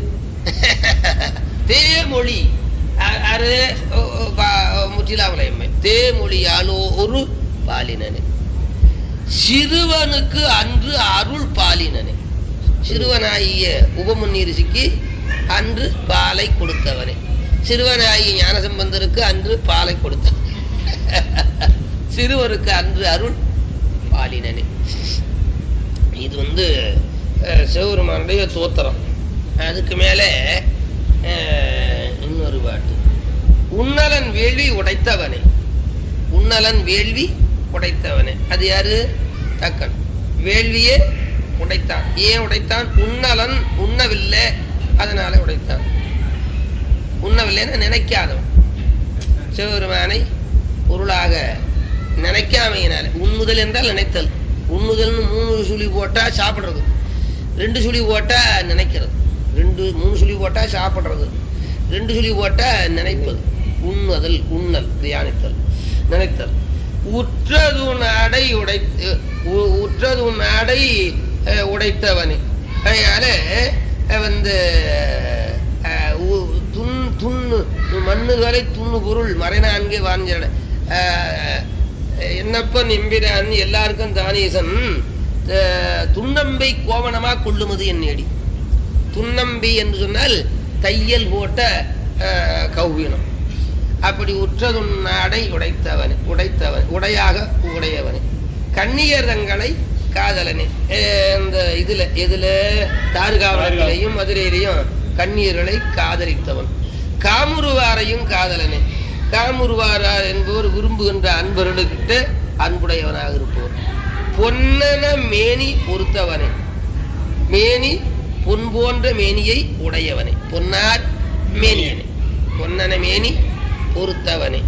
தேமொழி அ- அது ஓ, ஓ, பா- முற்றிலாமலையம்மை தேமொழியாலோ ஒரு பாலினனே சிறுவனுக்கு அன்று அருள் பாலினனே சிறுவனாகிய உபமுன்னி ரிஷிக்கு அன்று பாலை கொடுத்தவனே சிறுவனாகிய ஞானசம்பந்தருக்கு அன்று பாலை கொடுத்தவன் சிறுவருக்கு அன்று அருள் பாலினனே இது வந்து அஹ், சிவபெருமானுடைய தோத்திரம் அதுக்கு மேலே அஹ், இன்னொரு பாட்டு உன்னலன் வேள்வி உடைத்தவனே உன்னலன் வேள்வி உடைத்தவனே அது யாரு தக்கன் வேள்வியே உடைத்தான் ஏன் உடைத்தான் உன்னலன் உண்ணவில்லை அதனால உடைத்தான் உண்ணவில்லைன்னு நினைக்காதவன் சிவபெருமானை பொருளாக நினைக்காமையினால உண்ணுதல் என்றால் நினைத்தல் உண்ணுதல்னு மூணு சுழி போட்டா சாப்பிடுறது ரெண்டு சுழி போட்டா நினைக்கிறது ரெண்டு மூணு சுழி போட்டா சாப்பிடுறது ரெண்டு சுழி போட்டா நினைப்பது உண்ணுதல் உண்ணல் தியானித்தல் நினைத்தல் உற்றது அடை உடை உ- உற்றது அடை அஹ், உடைத்தவனே அதனால அஹ், வந்து அஹ், உ- துன் துண்ணு மண்ணுகளை துண்ணு பொருள் மறைநான்கு வாங்கிற என்னப்பன் எம்பிரான் எல்லாருக்கும் தானீசன் அஹ், துன்னம்பை கோவணமா கொள்ளுமது என் நேடி துன்னம்பி என்று சொன்னால் தையல் போட்ட அஹ், கௌவீனம் அப்படி உற்றதுன் நாடை உடைத்தவன் உடைத்தவன் உடையாக உடையவனே கண்ணியரங்களை காதலனே அஹ், இந்த இதுல இதுல தாறுகாவலத்திலையும் மதுரையிலையும் கண்ணீர்களை காதலித்தவன் காமுருவாரையும் காதலனே காமுருவாரார் என்பவர் விரும்புகின்ற அன்பர்களுக்கிட்ட அன்புடையவனாக இருப்பவர் பொன்னன மேனி பொறுத்தவனே மேனி பொன் போன்ற மேனியை உடையவனே பொன்னார் மேனியனே பொன்னன மேனி பொறுத்தவனே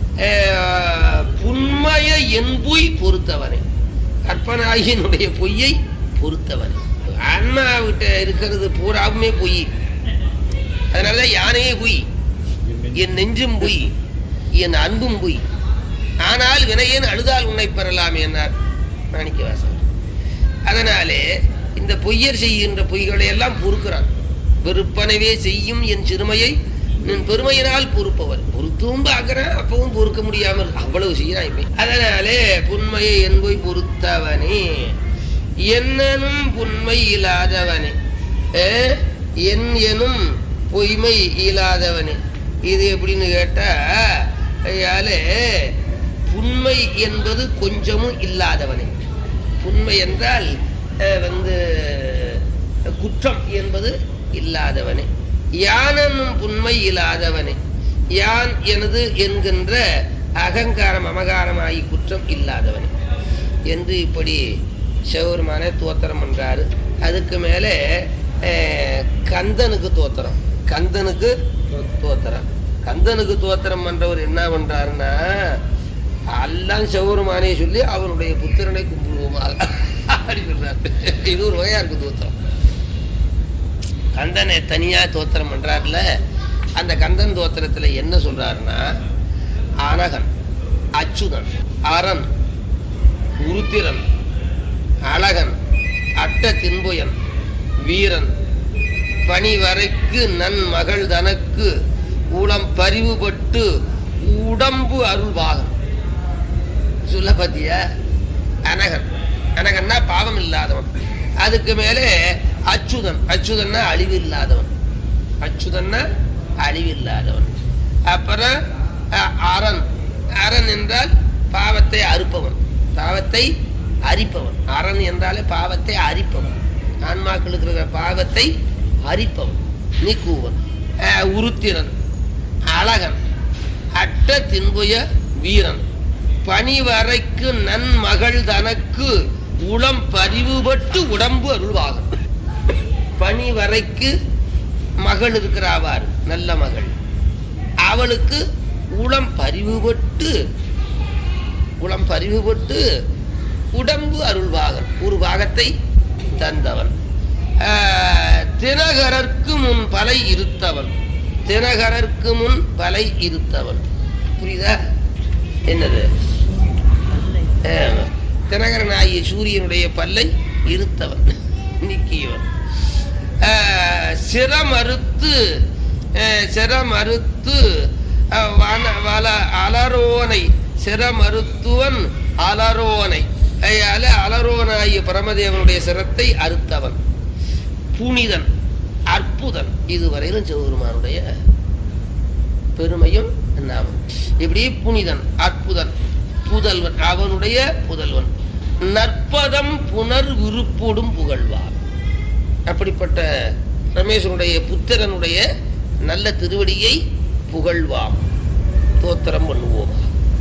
அஹ், புன்மய என்புய் பொறுத்தவனே கற்பனாயினுடைய பொய்யை பொறுத்தவனே ஆன்மாவிட்ட இருக்கிறது பூராவுமே பொய் அதனாலதான் யானையே பொய் என் நெஞ்சும் பொய் என் அன்பும் பொய் ஆனால் வினையேன் அழுதால் உன்னை பெறலாம் என்னார் மாணிக்கவாசகர் அதனாலே இந்த பொய்யர் செய்கின்ற பொய்களை எல்லாம் பொறுக்கிறான் வெறுப்பனவே செய்யும் என் சிறுமையை நின் பெருமையினால் பொறுப்பவர் பொறுத்தும் பார்க்கிறேன் அப்பவும் பொறுக்க முடியாமல் அவ்வளவு செய்யறான் இவன் அதனாலே புண்மையை என்போய் பொறுத்தவனே என்னனும் புண்மை இல்லாதவனே ஏ, என் எனும் பொய்மை இல்லாதவனே இது எப்படின்னு கேட்டா ஐயாலே புண்மை என்பது கொஞ்சமும் இல்லாதவனே புண்மை என்றால் அஹ், வந்து குற்றம் என்பது இல்லாதவனே யானென்னும் புண்மை இல்லாதவனே யான் எனது என்கின்ற அகங்காரம் அமகாரமாகி குற்றம் இல்லாதவனே என்று இப்படி சிவபெருமானே தோத்திரம் பண்றாரு அதுக்கு மேலே அஹ், கந்தனுக்கு தோத்திரம் கந்தனுக்கு தோத்திரம் கந்தனுக்கு தோத்திரம் பண்றவர் என்ன பண்றாருன்னா எல்லாம் சிவபெருமானே சொல்லி அவனுடைய புத்திரனை கும்பிடுவோமாக அப்படி சொல்றாரு இது ஒரு வகையா இருக்கு தோத்திரம் கந்தனை தனியா தோத்திரம் பண்றாருல அந்த கந்தன் தோத்திரத்துல என்ன சொல்றாருன்னா அனகன் அச்சுதன் அரண் உருத்திரன் அழகன் அட்ட தின்புயன் வீரன் பணிவரைக்கு நன் மகள் தனக்கு உளம் பரிவுபட்டு உடம்பு அருள்வாகன் சொல்ல பாத்தியா அனகன் அனகன்னா பாவம் இல்லாதவன் அதுக்கு மேலே அச்சுதன் அச்சுதன்னா அழிவு இல்லாதவன் அச்சுதன்னா அழிவு இல்லாதவன் அப்புறம் அ- அரண் அரண் என்றால் பாவத்தை அறுப்பவன் பாவத்தை அரிப்பவன் அரண் என்றாலே பாவத்தை அரிப்பவன் ஆன்மாக்களுக்கு இருக்கிற பாவத்தை அரிப்பவன் நீக்குவன் அஹ், உருத்திரன் அழகன் அட்ட தின்புய வீரன் பணிவரைக்கு நன் மகள் தனக்கு உளம் பரிவுபட்டு உடம்பு அருள்வாகன் பணிவரைக்கு மகள் இருக்கிறாவார் நல்ல மகள் அவளுக்கு உளம் பரிவுபட்டு உளம் பரிவுபட்டு உடம்பு அருள்வாகன் ஒரு பாகத்தை தந்தவன் ஆஹ், தினகரர்க்கு முன் பலை இருத்தவன் தினகரர்க்கு முன் பலை இருத்தவன் புரியுதா என்னது ஆமா. தினகரனாகிய சூரியனுடைய பல்லை இருத்தவன் நீக்கியவன் ஆஹ், சிரமறுத்து ஆஹ், சிரமறுத்து ஆஹ், வன- வல- அலரோனை சிரமறுத்துவன் அலரோனை அயால அலரோனாகிய பரமதேவனுடைய சிரத்தை அறுத்தவன் புனிதன் அற்புதன் இதுவரையிலும் சிவபெருமானுடைய பெருமையும் நாமம் இப்படி புனிதன் அற்புதன் புதல்வன் அவனுடைய புதல்வன் நற்பதம் புனர் விருப்போடும் புகழ்வார் அப்படிப்பட்ட ரமேசனுடைய புத்திரனுடைய நல்ல திருவடியை புகழ்வாம் தோத்திரம் பண்ணுவோம்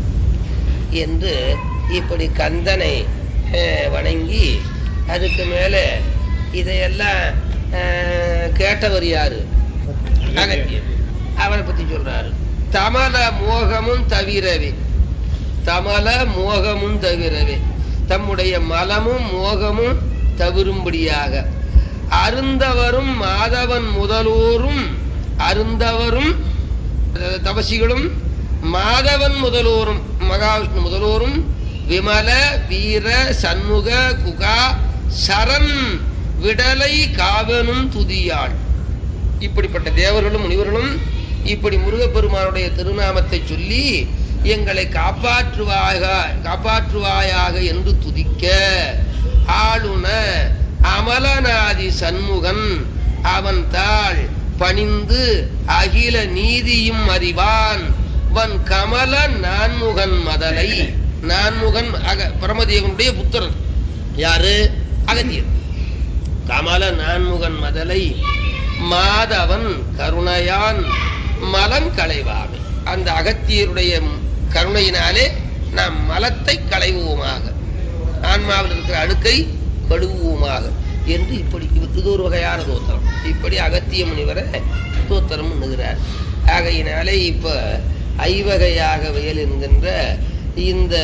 என்று இப்படி கந்தனை அஹ், வணங்கி அதுக்கு மேல இதையெல்லாம் அஹ், கேட்டவர் யாரு அகத்தியர் அவனை பத்தி சொல்றாரு தமல மோகமும் தவிரவே தமல மோகமும் தவிரவே தம்முடைய மலமும் மோகமும் தவிரும்படியாக அருந்தவரும் மாதவன் முதலோரும் அருந்தவரும் அஹ், தபசிகளும் மாதவன் முதலோரும் மகாவிஷ்ணு முதலோரும் விமல வீர சண்முக குகா சரண் விடலை காவனும் துதியாள் இப்படிப்பட்ட தேவர்களும் முனிவர்களும் இப்படி முருகப்பெருமானுடைய திருநாமத்தை சொல்லி எங்களை காப்பாற்றுவாயாக காப்பாற்றுவாயாக என்று துதிக்க ஆளுன அமலநாதி சண்முகன் அவன் தாள் பணிந்து அகில நீதியும் அறிவான் வன் கமல நான்முகன் மதலை நான்முகன் அக பிரமதேவனுடைய புத்திரன் யாரு அகத்தியர் கமல நான்முகன் மதலை மாதவன் கருணையான் மலங்களைவாமே அந்த அகத்தியருடைய கருணையினாலே நாம் மலத்தை களைவோமாக ஆன்மாவில் இருக்கிற அழுக்கை கழுவுவோமாக என்று இப்படி இது ஒரு வகையான தோத்திரம் இப்படி அகத்திய முனிவரை தோத்திரம் பண்ணுகிறார் ஆகையினாலே இப்ப ஐவகையாக வயல் என்கின்ற இந்த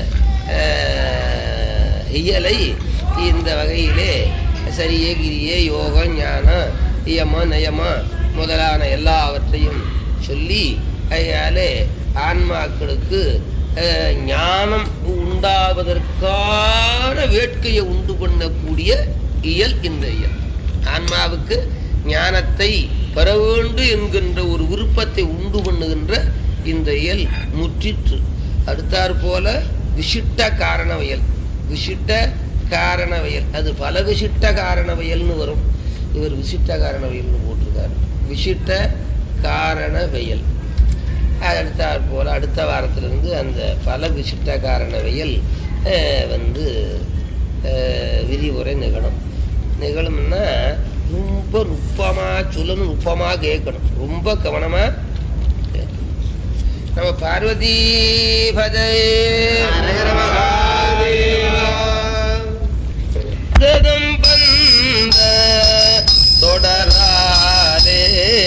அஹ், இயலை இந்த வகையிலே சரியே கிரியே யோகம் ஞானம் இயம நயம முதலான எல்லாவற்றையும் சொல்லி அதனாலே ஆன்மாக்களுக்கு அஹ், ஞானம் உண்டாவதற்கான வேட்கையை உண்டு பண்ணக்கூடிய இயல் இந்த இயல் ஆன்மாவுக்கு ஞானத்தை பெற வேண்டும் என்கின்ற ஒரு விருப்பத்தை உண்டு பண்ணுகின்ற இந்த இயல் முற்றிற்று அடுத்தாற் போல விசிட்ட காரணவயல் விசிட்ட காரணவயல் அது பல விசிட்ட காரணவயல்னு வரும் இவர் விசிட்ட காரணவயல்னு போட்டிருக்காரு விசிட்ட காரணவயல் அது அடுத்தாற் போல அடுத்த வாரத்திலிருந்து அந்த பல விசிட்ட காரணவியல் அஹ், வந்து அஹ், விரிவுரை நிகழும் நிகழும்னா ரொம்ப நுட்பமா சொல்லணும் நுட்பமா கேட்கணும் ரொம்ப கவனமா கேட்கணும். நம்ம பார்வதி பதே கதம் பந்த தொடராதே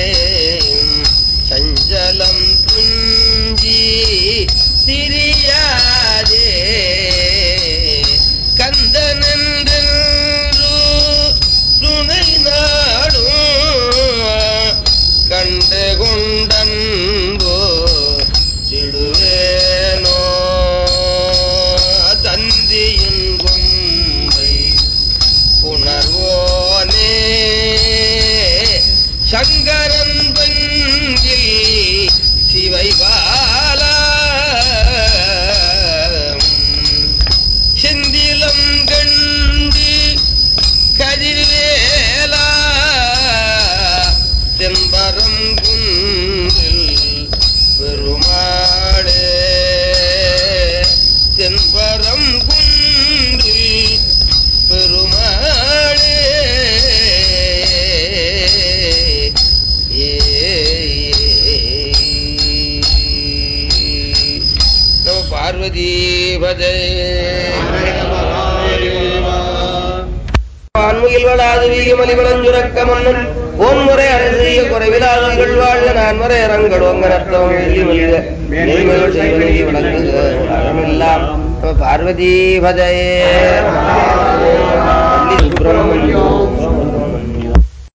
சஞ்சலம் துஞ்சி திரியாதே கந்தனென்று துணை நாடும் கண்டு கொண்டன்போ சிடுவேனோ தந்தியின் கொம்பை உணர்வோனே சங்கரன் பங்கில் சிவை பாலா செந்திலம் கண்டு கதிர்வேலா தென்பரம் குன்றில் பெருமாளே தென்பரம் குன்றில் பெருமாளே ஏ நம பார்வதி பதே வான்முகில் வளாது வீகமலிவளம் சுரக்க மன்னன் ஓன்முறை அரசிய குறைவிலாதங்கள் வாழ்க நான்முறை அரங்கடு அங்க நர்த்தம் வெள்ளி மல்க மேல்மேல் செய்வனை விளங்குக அறமெல்லாம் நம பார்வதி பதையே